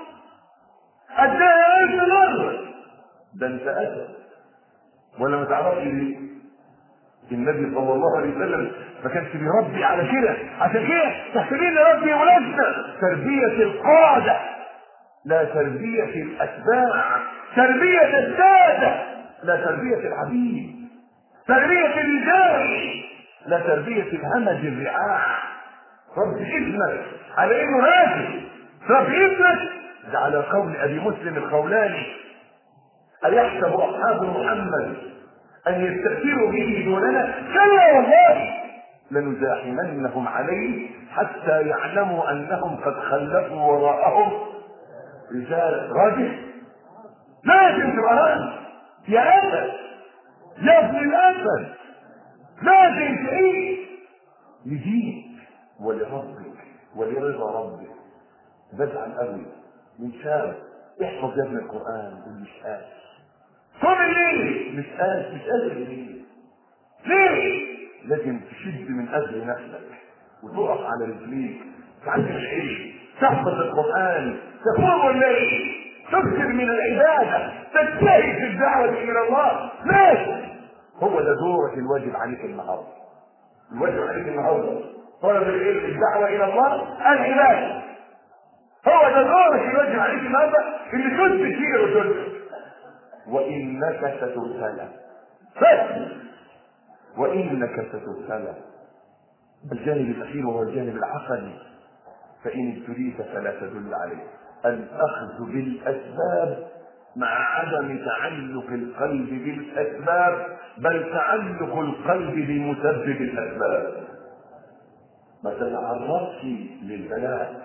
قدها الف مره ده انت قدها ولا ما تعرفش ليه النبي صلى الله عليه وسلم ما كانش بيربي على كده عشان كده محتاجين نربي ولادنا تربية القادة لا تربية الأتباع تربية السادة لا تربية العبيد تربية الرجال لا تربية الهمج الرعاع رب ابنك على انه راجل رب ابنك ده على قول ابي مسلم الخولاني ايحسب اصحاب محمد ان يستأثروا به دوننا كلا والله لنزاحمنهم عليه حتى يعلموا انهم قد خلفوا وراءهم رجال راجل لازم تبقى راجل يا اسد يا ابن الاسد لازم تعيش لدينك ولربك ولرضا ربك بزعل قوي من شاب احفظ يا ابن القران ومش قادر صوم الليل مش قادر مش قادر ليه ليه لازم تشد من اجل نفسك وتقف على رجليك تعلم العلم تحفظ القران تقوم الليل تكثر من العباده تجتهد في الدعوه الى الله ليه هو ده دورك الواجب عليك النهارده الواجب عليك النهارده طلب العلم الدعوه الى الله العباده هو ده دورك الواجب عليك النهارده اللي تثبت فيه رسولك وانك ستبتلى بس وانك ستبتلى الجانب الاخير وهو الجانب العقلي فان ابتليت فلا تدل عليه الاخذ بالاسباب مع عدم تعلق القلب بالاسباب بل تعلق القلب بمسبب الاسباب ما تتعرضش للبلاء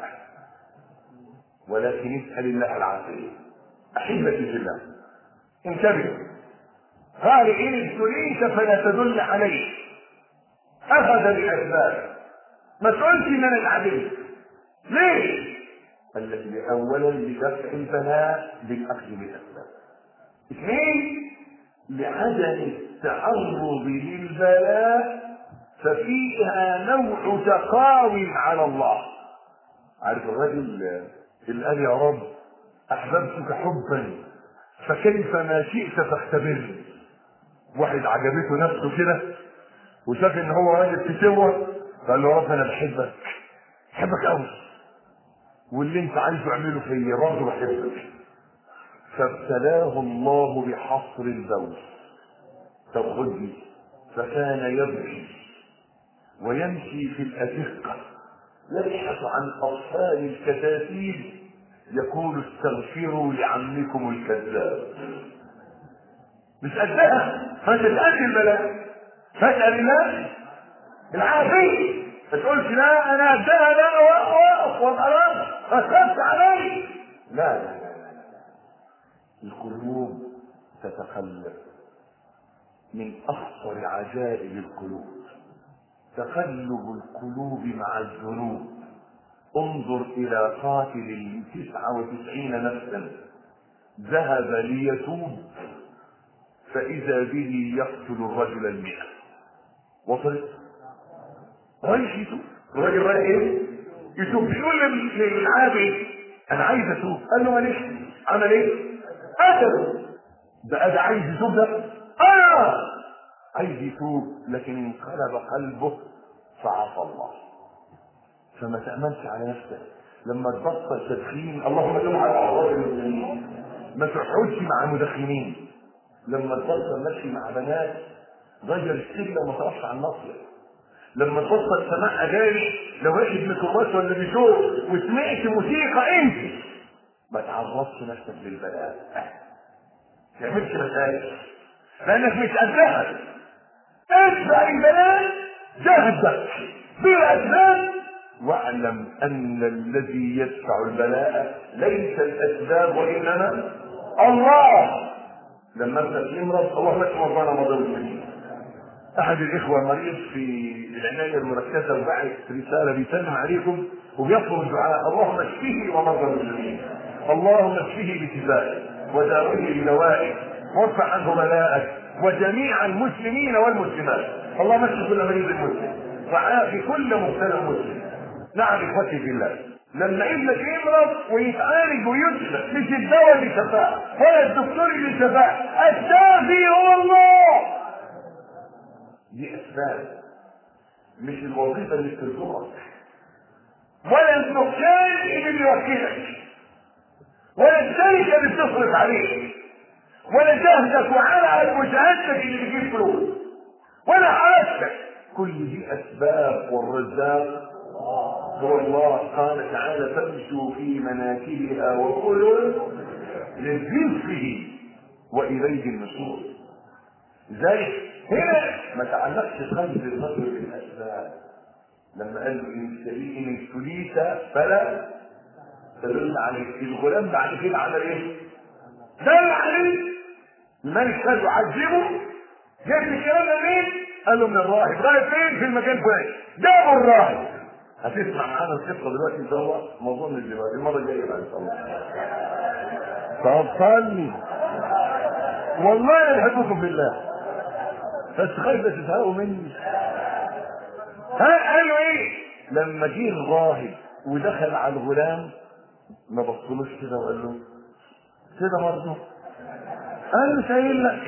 ولكن اسال الله العافيه احبتي في الله انتبه قال ان ابتليت فلا تدل عليه اخذ بالاسباب ما تقولش ان انا اتعلمت ليه التي اولا لدفع البلاء بالاخذ بالاسباب اثنين لعدم التعرض للبلاء ففيها نوع تقاوم على الله عارف الرجل اللي قال يا رب احببتك حبا فكيف ما شئت فاختبرني واحد عجبته نفسه كده وشاف ان هو راجل في سوى قال له يا رب انا بحبك بحبك قوي واللي انت عايزه اعمله فيا برضه بحبك فابتلاه الله بحصر البول طب خد دي فكان يبكي ويمشي في الأزقة يبحث عن أطفال الكتاتيب يقول استغفروا لعمكم الكذاب مش قدها فتتأتي البلاء فاسأل الله العافية ما تقولش لا انا قدها لا واقف وخلاص خفت علي لا لا لا لا لا القلوب تتخلف من اخطر عجائب القلوب تقلب القلوب مع الذنوب انظر الى قاتل تسعة وتسعين نفسا ذهب ليتوب فاذا به يقتل الرجل المئة وصلت رايح يتوب الراجل رايح ايه؟ يتوب بيقول للعابد انا عايز اتوب قال له ماليش عمل ايه؟ قتله ده ده عايز يتوب ده انا عايز يتوب لكن انقلب قلبه فعصى الله فما تأمنش على نفسك لما تبطل تدخين اللهم صل على اعراض المسلمين ما تقعدش مع مدخنين لما تبطل مشي مع بنات غير السلة وما تقفش على النصر لما تبطل سماع اغاني لو واحد ميكروباص ولا بيشوف وسمعت موسيقى انت ما تعرضش نفسك للبلاء ما تعملش مسائل لانك مش قدها ادفع البلاء جهدك بالاسباب واعلم ان الذي يدفع البلاء ليس الاسباب وانما الله لما انت تمرض اللهم اشف مرضانا مرضى المسلمين احد الاخوه مريض في العنايه المركزه وبعث رساله بيسلم عليكم وبيطلب الدعاء اللهم اشفه ومرضى المسلمين اللهم اشفه بشفائك وداويه بدوائك وارفع عنه بلاءك وجميع المسلمين والمسلمات اللهم اشف كل مريض مسلم وعافي كل مبتلى مسلم نعم اخوتي في الله لما ابنك يمرض ويتعالج ويشفى مش الدواء اللي شفاه ولا الدكتور اللي شفاه الشافي هو الله دي اسباب مش الوظيفه اللي بترزقك ولا الدكان اللي بيوكلك ولا الشركه اللي بتصرف عليك ولا جهدك وعرقك وشهادتك اللي بتجيب فلوس ولا حركتك كل دي اسباب والرزاق هو الله قال تعالى فامشوا في مناكبها وكلوا لرزقه واليه النشور ذلك هنا ما تعلقش خمس الرجل بالاسباب لما قال له ان ان ابتليت فلا تدل عليه الغلام بعد كده عمل ايه؟ دل عليه الملك قال له عذبه جاب لي الكلام ده منين؟ قال له من الراهب راهب فين؟ في المكان الفلاني جابوا الراهب هتسمع معانا القصه دلوقتي ان شاء الله ما اظنش دلوقتي المره الجايه بقى ان شاء الله طب صلي والله انا بحبكم بالله بس خايف لا تزهقوا مني ها قالوا ايه لما جه الراهب ودخل على الغلام ما بصلوش كده وقال له كده برضه قال له شايل لك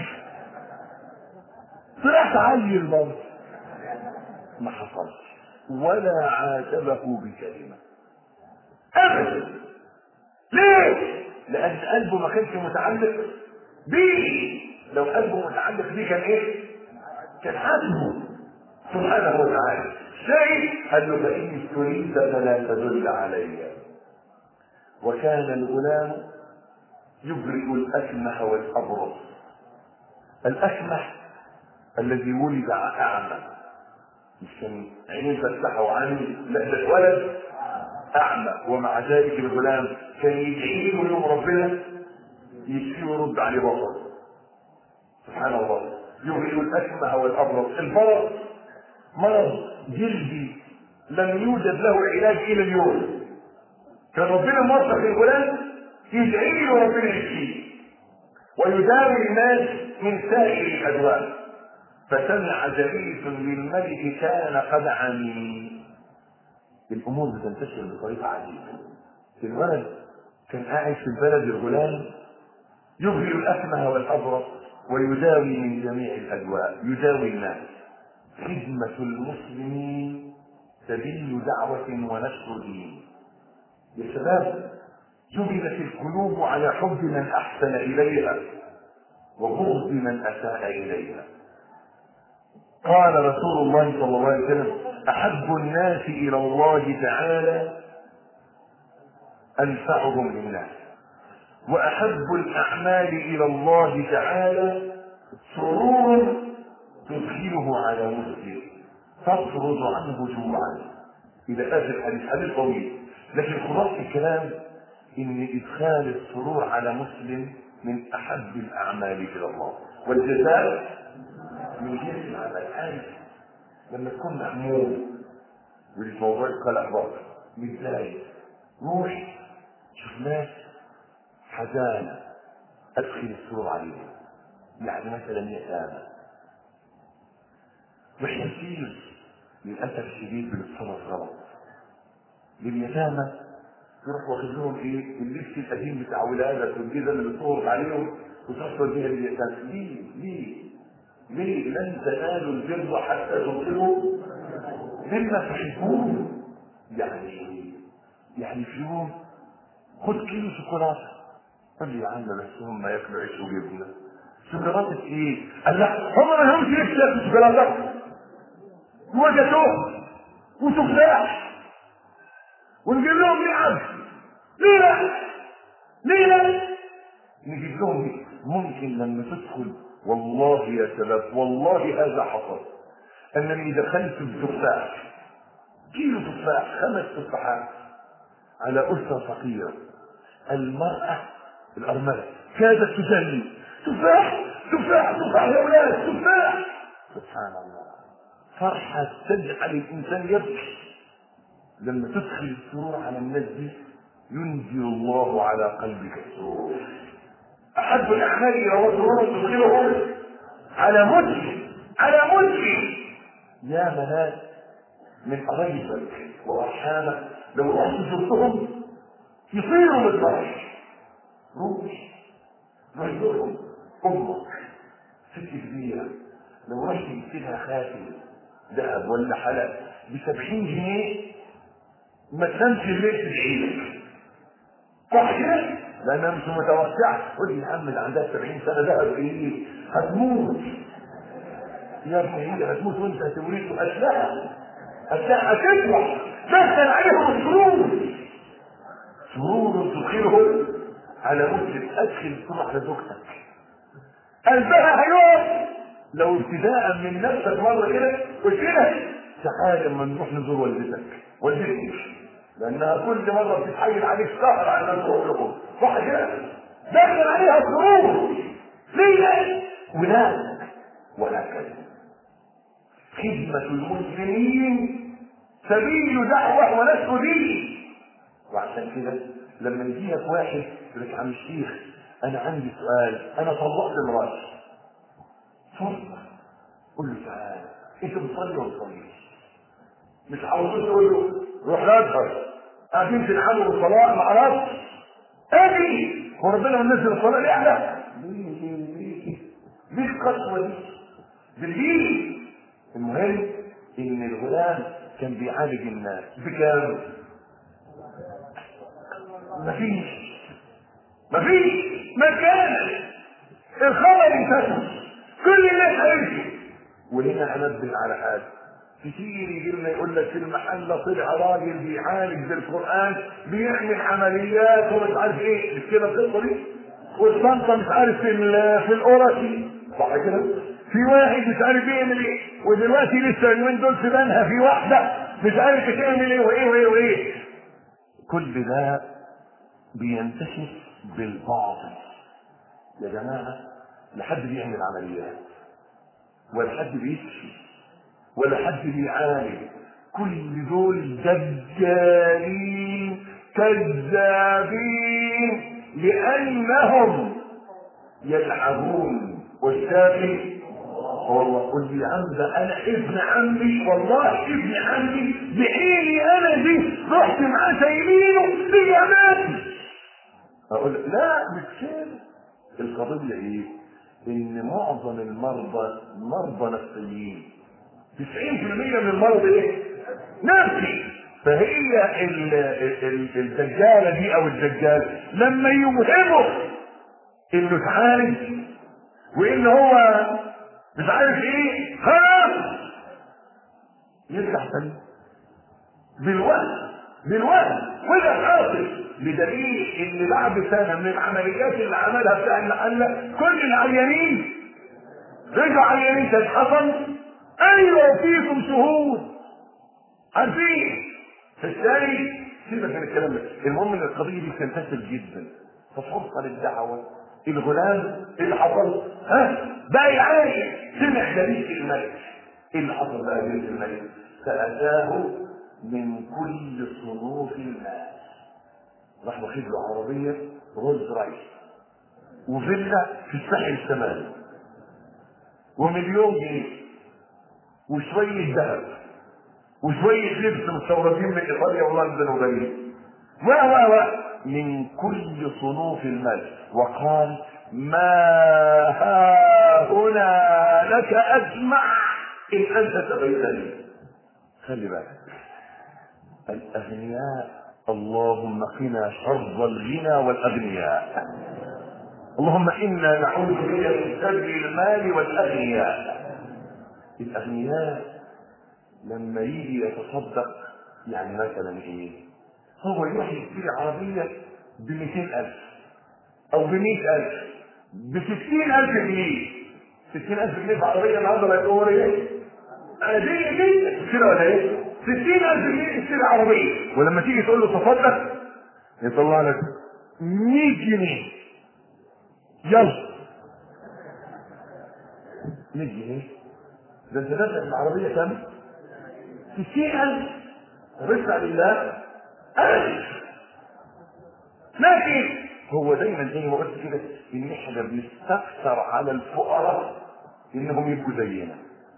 طلعت عيل برضه ما حصلش ولا عاتبه بكلمه ابدا ليه لان قلبه ما كانش متعلق بيه لو قلبه متعلق بيه كان ايه كان حاسبه سبحانه وتعالى شيء قال له فإن تريد فلا تدل علي وكان الغلام يبرئ الأكمه والأبرص الأكمه الذي ولد أعمى مش كان عينيه فتحه وعامل لا ده اتولد أعمى ومع ذلك الغلام كان يدعي له يوم ربنا يشفيه ويرد عليه بصره سبحان الله يبرئ الأكمه والأبرص البرص مرض جلدي لم يوجد له علاج الى اليوم كان ربنا موفق الغلام يدعي له ربنا يشفيه ويداوي الناس من سائر الادواء فسمع جليس للملك كان قد عمي الامور بتنتشر بطريقه عجيبه الولد كان قاعد في البلد الغلام يبرئ الاكمه والابرص ويداوي من جميع الادواء يداوي الناس خدمة المسلمين سبيل دعوة ونشر دين يا شباب جبلت القلوب على حب من أحسن إليها وبغض من أساء إليها قال رسول الله صلى الله عليه وسلم أحب الناس إلى الله تعالى أنفعهم للناس وأحب الأعمال إلى الله تعالى سرور تدخله على مسلم تطرد عنه جوعا الى اخر حديث حديث طويل لكن خلاصه الكلام ان ادخال السرور على مسلم من احب الاعمال الى الله والجزاء من جنس العمل عارف لما تكون مهموم ودي موضوع القلق برضه متضايق روح شوف ناس حزانه ادخل السرور عليهم يعني مثلا يتامى واحنا كتير للاسف الشديد بنتصرف غلط لليتامى تروح واخد لهم ايه اللبس القديم بتاع ولادك والجزم اللي بتصرف عليهم وتصل بيها لليتامى ليه ليه ليه لن تنالوا البر حتى تنفقوا مما تحبون يعني يعني في يوم خد كيلو شوكولاته قال لي يا عم بس هم ياكلوا عيش وجبنه شوكولاته ايه؟ قال لا هم ما لهمش نفس ياكلوا شوكولاته وجدوه وتفاح ونجيب لهم نعم ليه لا؟ ليه لا؟ نجيب لهم ممكن لما تدخل والله يا شباب والله هذا حصل انني دخلت بتفاح كيلو تفاح خمس تفاحات على اسره فقيره المراه الارمله كادت تجني تفاح تفاح تفاح يا اولاد تفاح سبحان الله فرحة تجعل الإنسان يبكي لما تدخل السرور على الناس دي ينزل الله على قلبك السرور أحب الأعمال إلى الله سرور تدخله على مسلم على مسلم يا مناس من قرايبك وأرحامك لو رحت زرتهم يصيروا بالفرح روح روح لهم أمك ست كبيرة لو رحت جبت لها خاتم ذهب ولا حلق ب 70 جنيه ما تنامش الليل تدعي لك صح كده؟ لانها مش متوسعه قول لي يا عم ده عندها 70 سنه ذهب ايه؟ هتموت يا ابني هي هتموت وانت هتولد اسلحه اسلحه هتطلع دخل عليهم السرور سرور تدخله على مسلم ادخل السرور على زوجتك قلبها هيقف لو ابتداء من نفسك مره كده قلت لها تعالى لما نروح نزور والدتك والدتك لانها كل مره بتتحايل عليك سهر على ان تروح لكم صح كده؟ دخل عليها سرور ليه؟ ولاد وهكذا خدمة المسلمين سبيل دعوة ونشر دين وعشان كده لما يجي لك واحد يقول لك عم الشيخ انا عندي سؤال انا طلقت مراتي فرصة قول له تعالى انت بتصلي ولا بتصليش مش عاوز تقول له روح الازهر قاعدين تلعبوا بالصلاة ما عرفتش اجري هو ربنا منزل الصلاة ليه لا ليه ليه ليه ليه القسوة دي بالليل المهم ان الغلام كان بيعالج الناس بكام مفيش مفيش مكان الخبر انتهى كل الناس هيمشي وهنا انبه على حاجه كتير يجي لنا يقول لك في المحل طلع راجل بيعالج بالقران بيعمل عمليات ومش عارف ايه مش كده القصه دي والشنطه مش عارف في ال- في الاورسي صح كده في واحد مش عارف يعمل ايه ودلوقتي لسه اليومين دول في بنها في واحده مش عارف تعمل ايه وايه وايه وايه كل ده بينتشر بالباطل يا جماعه لا حد بيعمل عمليات ولا حد بيشفي ولا حد بيعالج كل دول دجالين كذابين لانهم يلعبون والشافي والله قل لي عم ده انا ابن عمي والله ابن عمي بعيني انا دي رحت معاه سايبينه في اماتي اقول لك لا مش كده القضيه ايه؟ ان معظم المرضى مرضى نفسيين 90% من المرض ايه؟ نفسي فهي ال- ال- الدجاله دي او الدجال لما يوهمه انه اتعالج وان هو مش عارف ايه خلاص يرجع تاني بالوهم بالوهم وده حاصل بدليل ان بعد سنه من العمليات اللي عملها بتاع المحله كل العيانين رجعوا عيانين كان حصل ايوه فيكم شهود عارفين فالثاني سيبك من الكلام ده المهم ان القضيه دي بتنتشر جدا ففرصه للدعوه الغلام ايه اللي حصل؟ ها؟ بقى يعاني سمع دليل الملك ايه اللي حصل بقى دليل الملك؟ فاتاه من كل صنوف الناس راح واخد له عربيه رولز رايس وفيلا في الساحل الشمالي ومليون جنيه وشويه ذهب وشويه لبس مستوردين من ايطاليا ولندن وباريس و و و من كل صنوف المال وقال ما ها هنا لك اجمع ان انت تبينني خلي بالك الاغنياء اللهم قنا شر الغنى والاغنياء اللهم انا نعوذ بك من شر المال والاغنياء الاغنياء لما يجي يتصدق يعني مثلا ايه هو يروح يشتري عربية ب ألف أو ب ألف ب ألف جنيه 60000 جنيه في عربية النهارده بقت أمور إيه؟ عادية جدا كده ولا إيه؟ 60000 جنيه يشتري عربية ولما تيجي تقول له تصدق يطلع لك 100 جنيه يلا 100 جنيه ده انت دافع العربية كام؟ 60000 طب اسمع لله ألف لكن هو دايما زي ما قلت كده ان احنا بنستكثر على الفقراء انهم يبقوا زينا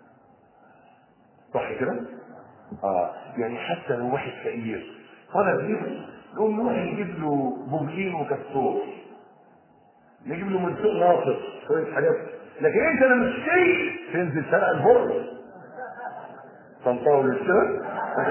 صح كده؟ اه يعني حتى لو واحد فقير طلب لبس نقوم نروح نجيب له بوبلين وكسور نجيب له من سوق ناصر شويه حاجات لكن انت لما تشتري تنزل شارع البر تنطور الشارع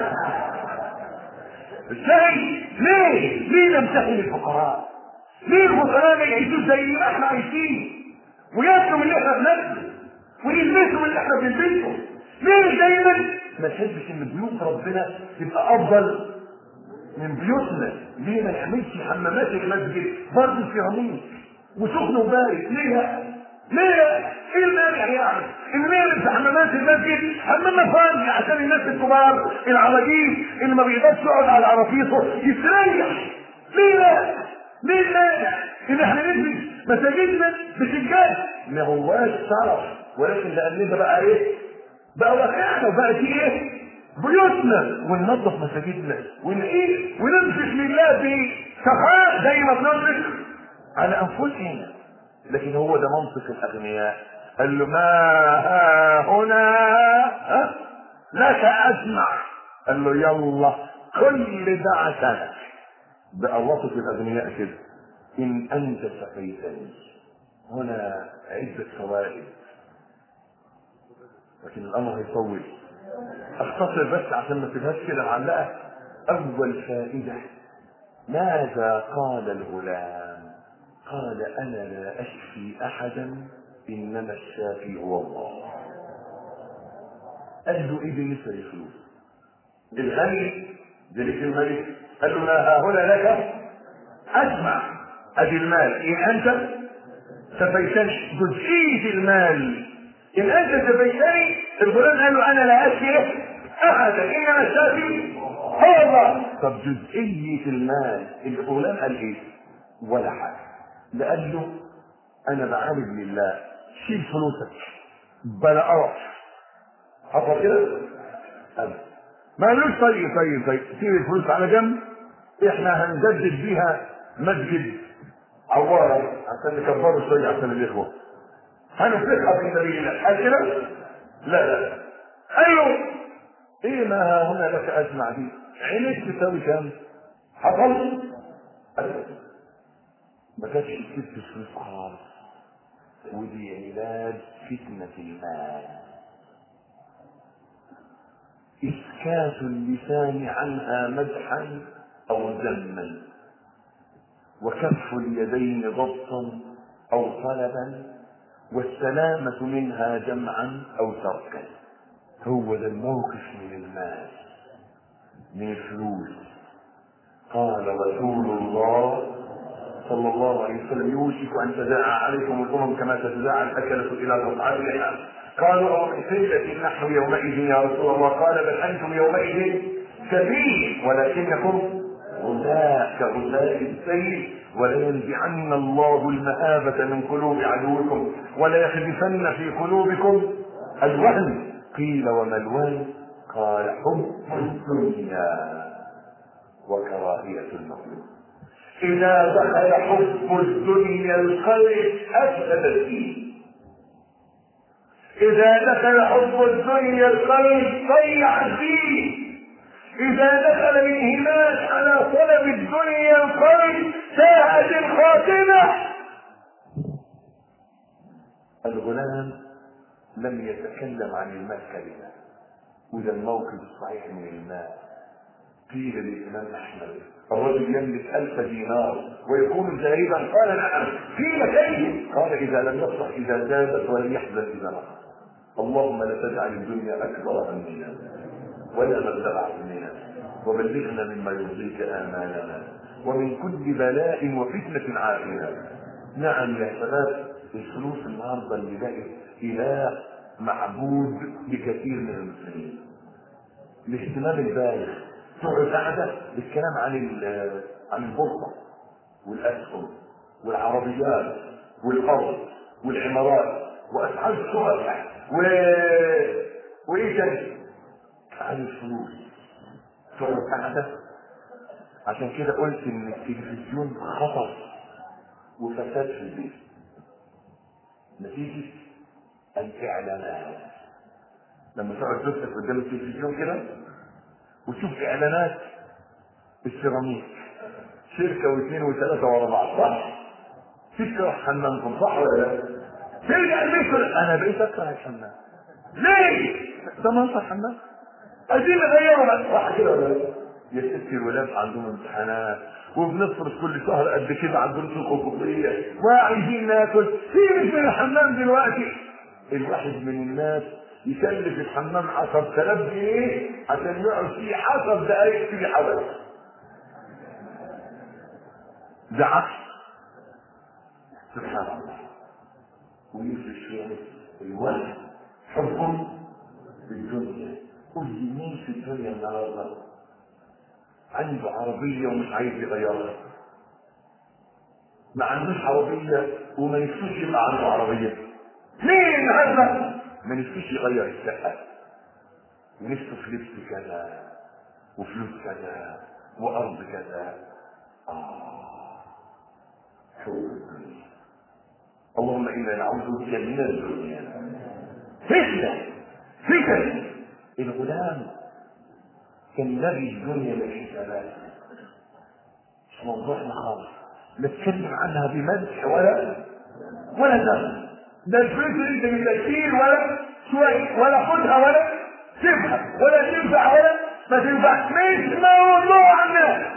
ازاي؟ ليه؟ ليه نمتحن الفقراء؟ ليه الفقراء ما يعيشوش زي ما احنا عايشين؟ وياكلوا من اللي احنا بناكله ويلبسوا من اللي احنا بنلبسه ليه دايما ما نحبش ان بيوت ربنا تبقى افضل من بيوتنا ليه ما نعملش حمامات المسجد برضه سيراميك وسخن وبارد ليه ليه ايه المانع يعني المانع في حمامات المسجد حمام فاضي عشان الناس الكبار العواجيز اللي ما بيقدرش يقعد على عرافيته يستريح ليه لا ليه المانع ان احنا نبني مساجدنا بسجاد ما هواش شرف ولكن لاننا بقى ايه بقى واقعنا وبقى في ايه بيوتنا وننظف مساجدنا ونقيم ونمسك لله بسخاء زي ما بنمسك على انفسنا لكن هو ده منطق الاغنياء قال له ما ها هنا ها لك اسمع قال له يلا كل ده عشانك بقى وصف الاغنياء كده ان انت سقيتني هنا عدة فوائد لكن الامر هيطول اختصر بس عشان ما تبهاش كده معلقه اول فائده ماذا قال الغلام قال انا لا اشفي احدا انما الشافي هو الله قال له ايه دي لسه فلوس الغني ذلك الملك قال له ما ها هنا لك اسمع ادي المال ان انت سفيتني جزئيه المال ان انت سفيتني الغلام قال له انا لا اشفي احدا انما الشافي هو الله طب جزئيه المال الغلام قال ايه ولا حاجه ده قال له انا بعالج لله شيل فلوسك بلا قرف حصل كده أبدا. ما قالوش طيب طيب طيب سيب الفلوس على جنب احنا هنجدد بيها مسجد عوارة عشان نكبره شوية عشان الإخوة هنفلحها في سبيل الله قال كده؟ لا لا قال له ايه ما ها هنا لك اسمع دي عينك تساوي كام؟ حصل؟ أبدا. ما كانتش ست فلوس خالص ودي علاج فتنة المال إسكات اللسان عنها مدحا أو ذما وكف اليدين ضبطا أو طلبا والسلامة منها جمعا أو تركا هو ده الموقف من المال من الفلوس قال رسول الله صلى الله عليه وسلم يوشك أن تداعى عليكم الأمم كما تتداعى الأكلة إلى قطعتها قالوا أو من قلة نحن يومئذ يا رسول الله قال بل أنتم يومئذ كثير ولكنكم غثاء كغثاء السيل ولينزعن الله المهابة من قلوب عدوكم وليخذفن في قلوبكم الوهن قيل وما الوهن قال حب الدنيا وكراهية المخلوق إذا دخل حب الدنيا القلب أفسد الدين إذا دخل حب الدنيا القلب ضيع الدين إذا دخل الانهماك على طلب الدنيا القلب ساءت الخاتمة الغلام لم يتكلم عن المال كلمة وده الموقف الصحيح من المال قيل للإمام أحمد الرجل يملك ألف دينار ويكون زاهدا قال نعم قيل كيف قال إذا لم يصلح إذا زادت ولم يحزن إذا نقص اللهم لا تجعل الدنيا أكبر همنا ولا مبلغ علمنا وبلغنا مما يرضيك آمالنا ومن كل بلاء وفتنة عافنا نعم يا شباب الفلوس النهارده اللي بقت إله معبود لكثير من المسلمين الاهتمام البالغ تقعد قاعدة بالكلام عن عن البورصة والأسهم والعربيات والأرض والعمارات وأسعار الشقق و... وإيه تاني؟ عن الفلوس تقعد قاعدة عشان كده قلت إن التلفزيون خطر وفساد في البيت نتيجة الإعلانات لما تقعد تفتح قدام التلفزيون كده وتشوف اعلانات السيراميك شركه واثنين وثلاثه ورا بعض صح؟ تكره حمامكم صح ولا لا؟ ترجع البيت تقول انا بقيت اكره الحمام ليه؟ ده منظر حمام عايزين نغيره بقى واحد كده ولا لا؟ يا ستي الولاد عندهم امتحانات وبنصرف كل شهر قد كده على الدروس الخصوصيه وعايزين ناكل سيبك من الحمام دلوقتي الواحد من الناس يكلف الحمام 10000 جنيه عشان يقعد فيه 10 دقايق في حوالي ده عكس سبحان الله ويفرش يعني الولد حب في الدنيا قل لي مين في الدنيا النهارده عنده عربية ومش عايز يغيرها ما عندوش عربية وما نفسوش يبقى عنده عربية مين هذا؟ ما نفسوش يغير الشقة ونفسه في لبس كذا وفلوس كذا وأرض كذا آه حب الدنيا اللهم إنا نعوذ بك من الدنيا فتنة فتن الغلام كان نبي الدنيا من الحسابات مش موضوعنا خالص نتكلم عنها بمدح ولا ولا دم ده الفلوس اللي انت بتشيل ولا شوي ولا خدها ولا سيبها ولا تنفع ولا ما تنفع مش موضوعنا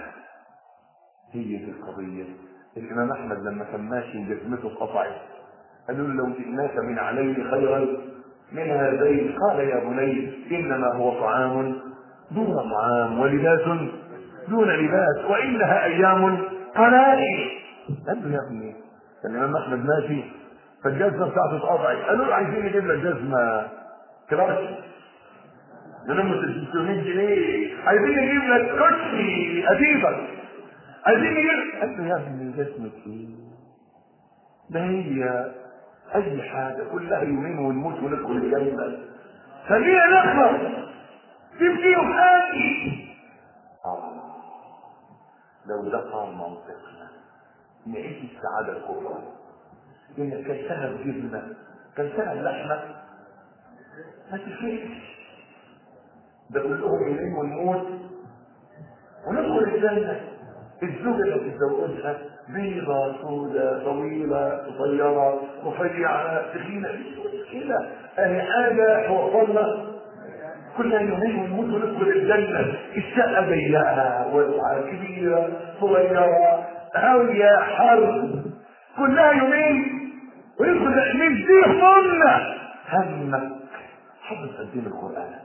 هي دي القضية الإمام أحمد لما كان ماشي جزمته اتقطعت قالوا له لو جئناك من عليه خيرا من هذين قال يا بني إنما هو طعام دون طعام ولباس دون لباس وإنها أيام قلائل قال له يا ابني الإمام أحمد ماشي فالجزمة بتاعته اتقطعت قالوا له عايزين نجيب لك جزمة كراش لهم 600 جنيه عايزين نجيب لك كوتشي أديبك عايزين نجيب قال له يا ابني جسمك ايه ده هي اي حاجه كلها يومين ونموت وندخل الجنه خلينا نخلص تبكيهم حاجي آه. لو ده صار منطقنا نعيش السعاده الكبرى انك كلتها بجبنه كلتها بلحمه ما تفرقش ده كلهم يومين ونموت وندخل الجنه الزوجة اللي تتزوجها بيضة سوداء طويلة قصيرة رفيعة تخينة مش مشكلة أهي حاجة توصلنا كلها يومين ونموت وندخل الجنة الشقة ضيقة واسعة كبيرة صغيرة هاوية حر كلها يومين وندخل مش دي همنا همك حب تقدم القرآن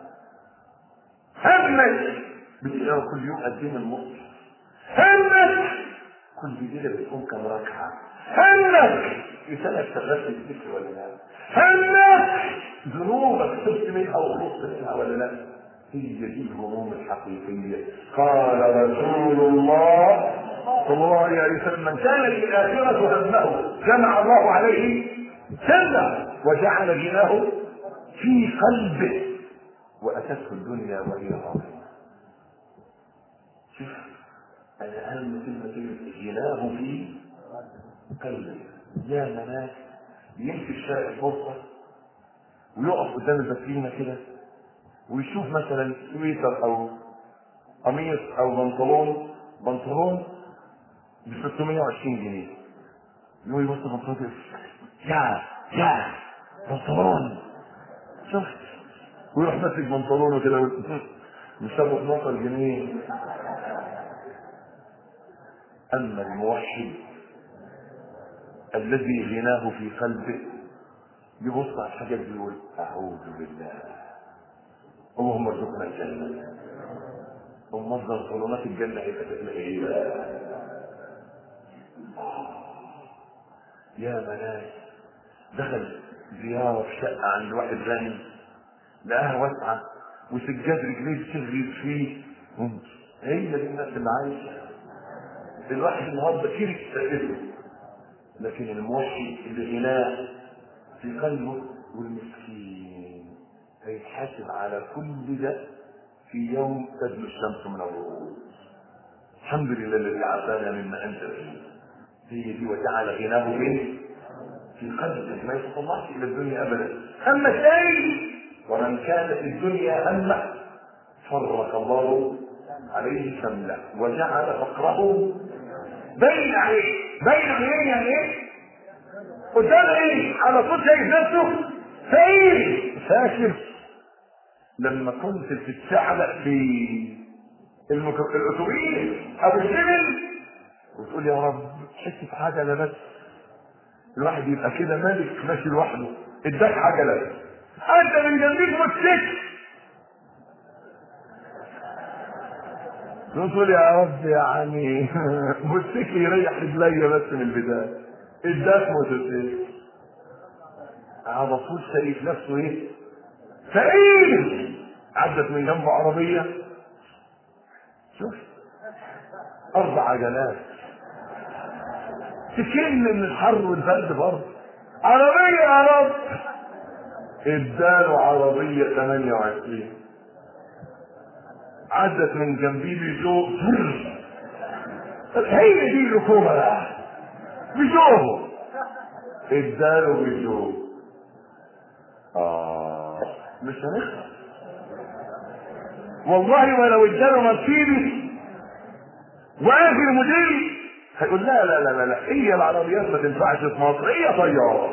همك بتقرا كل يوم قدام المصحف همك كل ليلة بتكون كم ركعة همك رسالة شغلت الذكر ولا لا همك ذنوبك صرت منها وخلصت منها ولا لا هي دي الهموم الحقيقية قال رسول الله صلى الله عليه وسلم من كان الآخرة همه جمع الله عليه جنة وجعل غناه في قلبه وأتته الدنيا وهي راضية شوف أنا أهم كلمة كلمة غناه في قلبه يا مناس يمشي في شارع البورصة ويقف قدام الباترينا كده ويشوف مثلا سويتر أو قميص أو بنطلون بنطلون ب 620 جنيه يقول يبص بنطلون يا يا بنطلون شفت ويروح ماسك بنطلونه كده مشابه 12 جنيه أما الموحد الذي غناه في قلبه يبص على الحاجات دي يقول أعوذ بالله اللهم ارزقنا الجنة ومصدر ظلمات الجنة هيبقى شكلها ايه بقى؟ يا مناس دخل زيارة في شقة عند واحد غني لقاها واسعة وسجاد رجليه بتغري فيه هي دي الناس اللي عايشة الواحد النهارده كيف يستقبله لكن الموحد اللي غناه في قلبه والمسكين هيتحاسب على كل ده في يوم تدنو الشمس من الغروب الحمد لله الذي عافانا مما انت فيه هي دي وجعل غناه فين في قلبه ما يتطلعش الى الدنيا ابدا اما الثاني ومن كانت الدنيا همه فرق الله عليه شمله وجعل فقره بين عليه بين عينيه يعني ايه قدام ايه على طول شايف نفسه فقير فاكر لما كنت بتتشعلق في المك- الاتوبيس او السلم وتقول يا رب حته عجله بس الواحد يبقى كده ملك ماشي لوحده اداك عجله انت من جنبيك موتوسيكل تقول يا رب يعني موتوسيكل يريح رجليا بس من البدايه اداك موتوسيكل على طول شايف نفسه ايه فقير عدت من جنبه عربيه شوف اربع عجلات تكن من الحر والبرد برضه عربيه يا رب اداله عربيه 28 عدت من جنبي بيجو هي دي الركوبه بقى بيجوه اداله بيجو اه مش هنخسر والله ولو اداله مرسيدس واخر موديل هيقول لا لا لا لا لا هي العربيات ما تنفعش في مصر هي طياره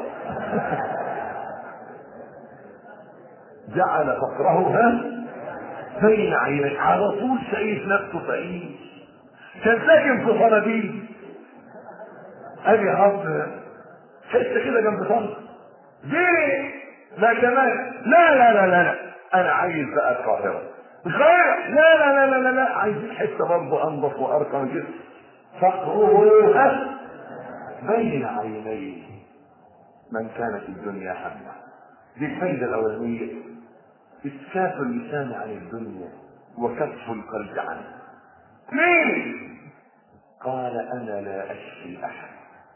جعل فقره ها بين عينيه على طول شايف نفسه فقير كان ساكن في صناديق قال يا رب حته كده جنب صنع ليه؟ لا كمان لا لا لا لا لا انا عايز بقى القاهره القاهره لا لا لا لا لا لا عايزين حته برضه انضف وارقى من كده فقره ها بين عينيه من كانت الدنيا همه دي الفايده الاولانيه اسكاف اللسان عن الدنيا وكف القلب عنه اثنين قال انا لا اشفي احد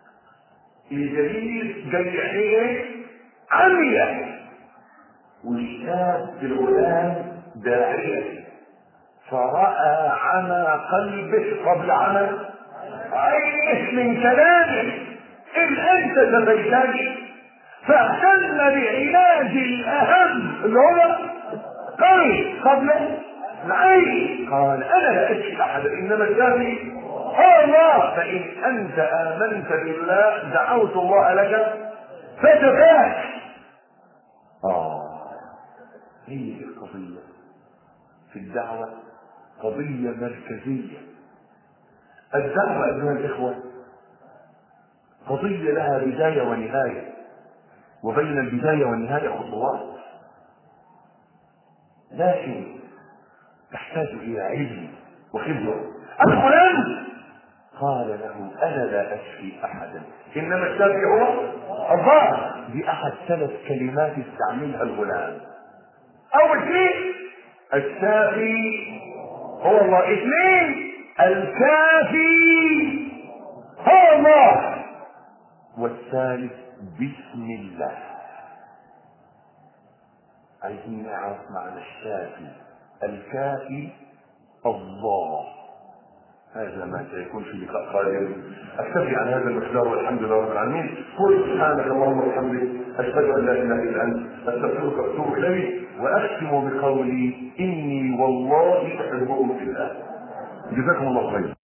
الجليل جاي ايه عمية والشاب الغلام داعية فرأى عمى قلبه قبل عمى عينه من كلامه إن أنت تبيتني فاهتم بعلاج الأهم اللي هو قلب قبل العين قال أنا لا أشفي أحدا إنما الشافي هو الله فإن أنت آمنت بالله دعوت الله لك فتفاك آه هي دي القضية في الدعوة قضية مركزية الدعوة أيها الإخوة قضية لها بداية ونهاية وبين البداية والنهاية خطوات لكن تحتاج إلى علم وخبرة الفلان قال له انا لا اشفي احدا انما الشافي هو الله دي احد ثلاث كلمات استعملها الغلام اول شيء الشافي هو الله اثنين الكافي هو الله والثالث بسم الله عايزين نعرف معنى الشافي الكافي الله هذا ما سيكون في لقاء قادم اكتفي عن هذا المقدار والحمد لله رب العالمين قل سبحانك اللهم وبحمدك اشهد ان لا اله الا انت استغفرك واتوب اليك واختم بقولي اني والله احبكم في الله جزاكم الله خيرا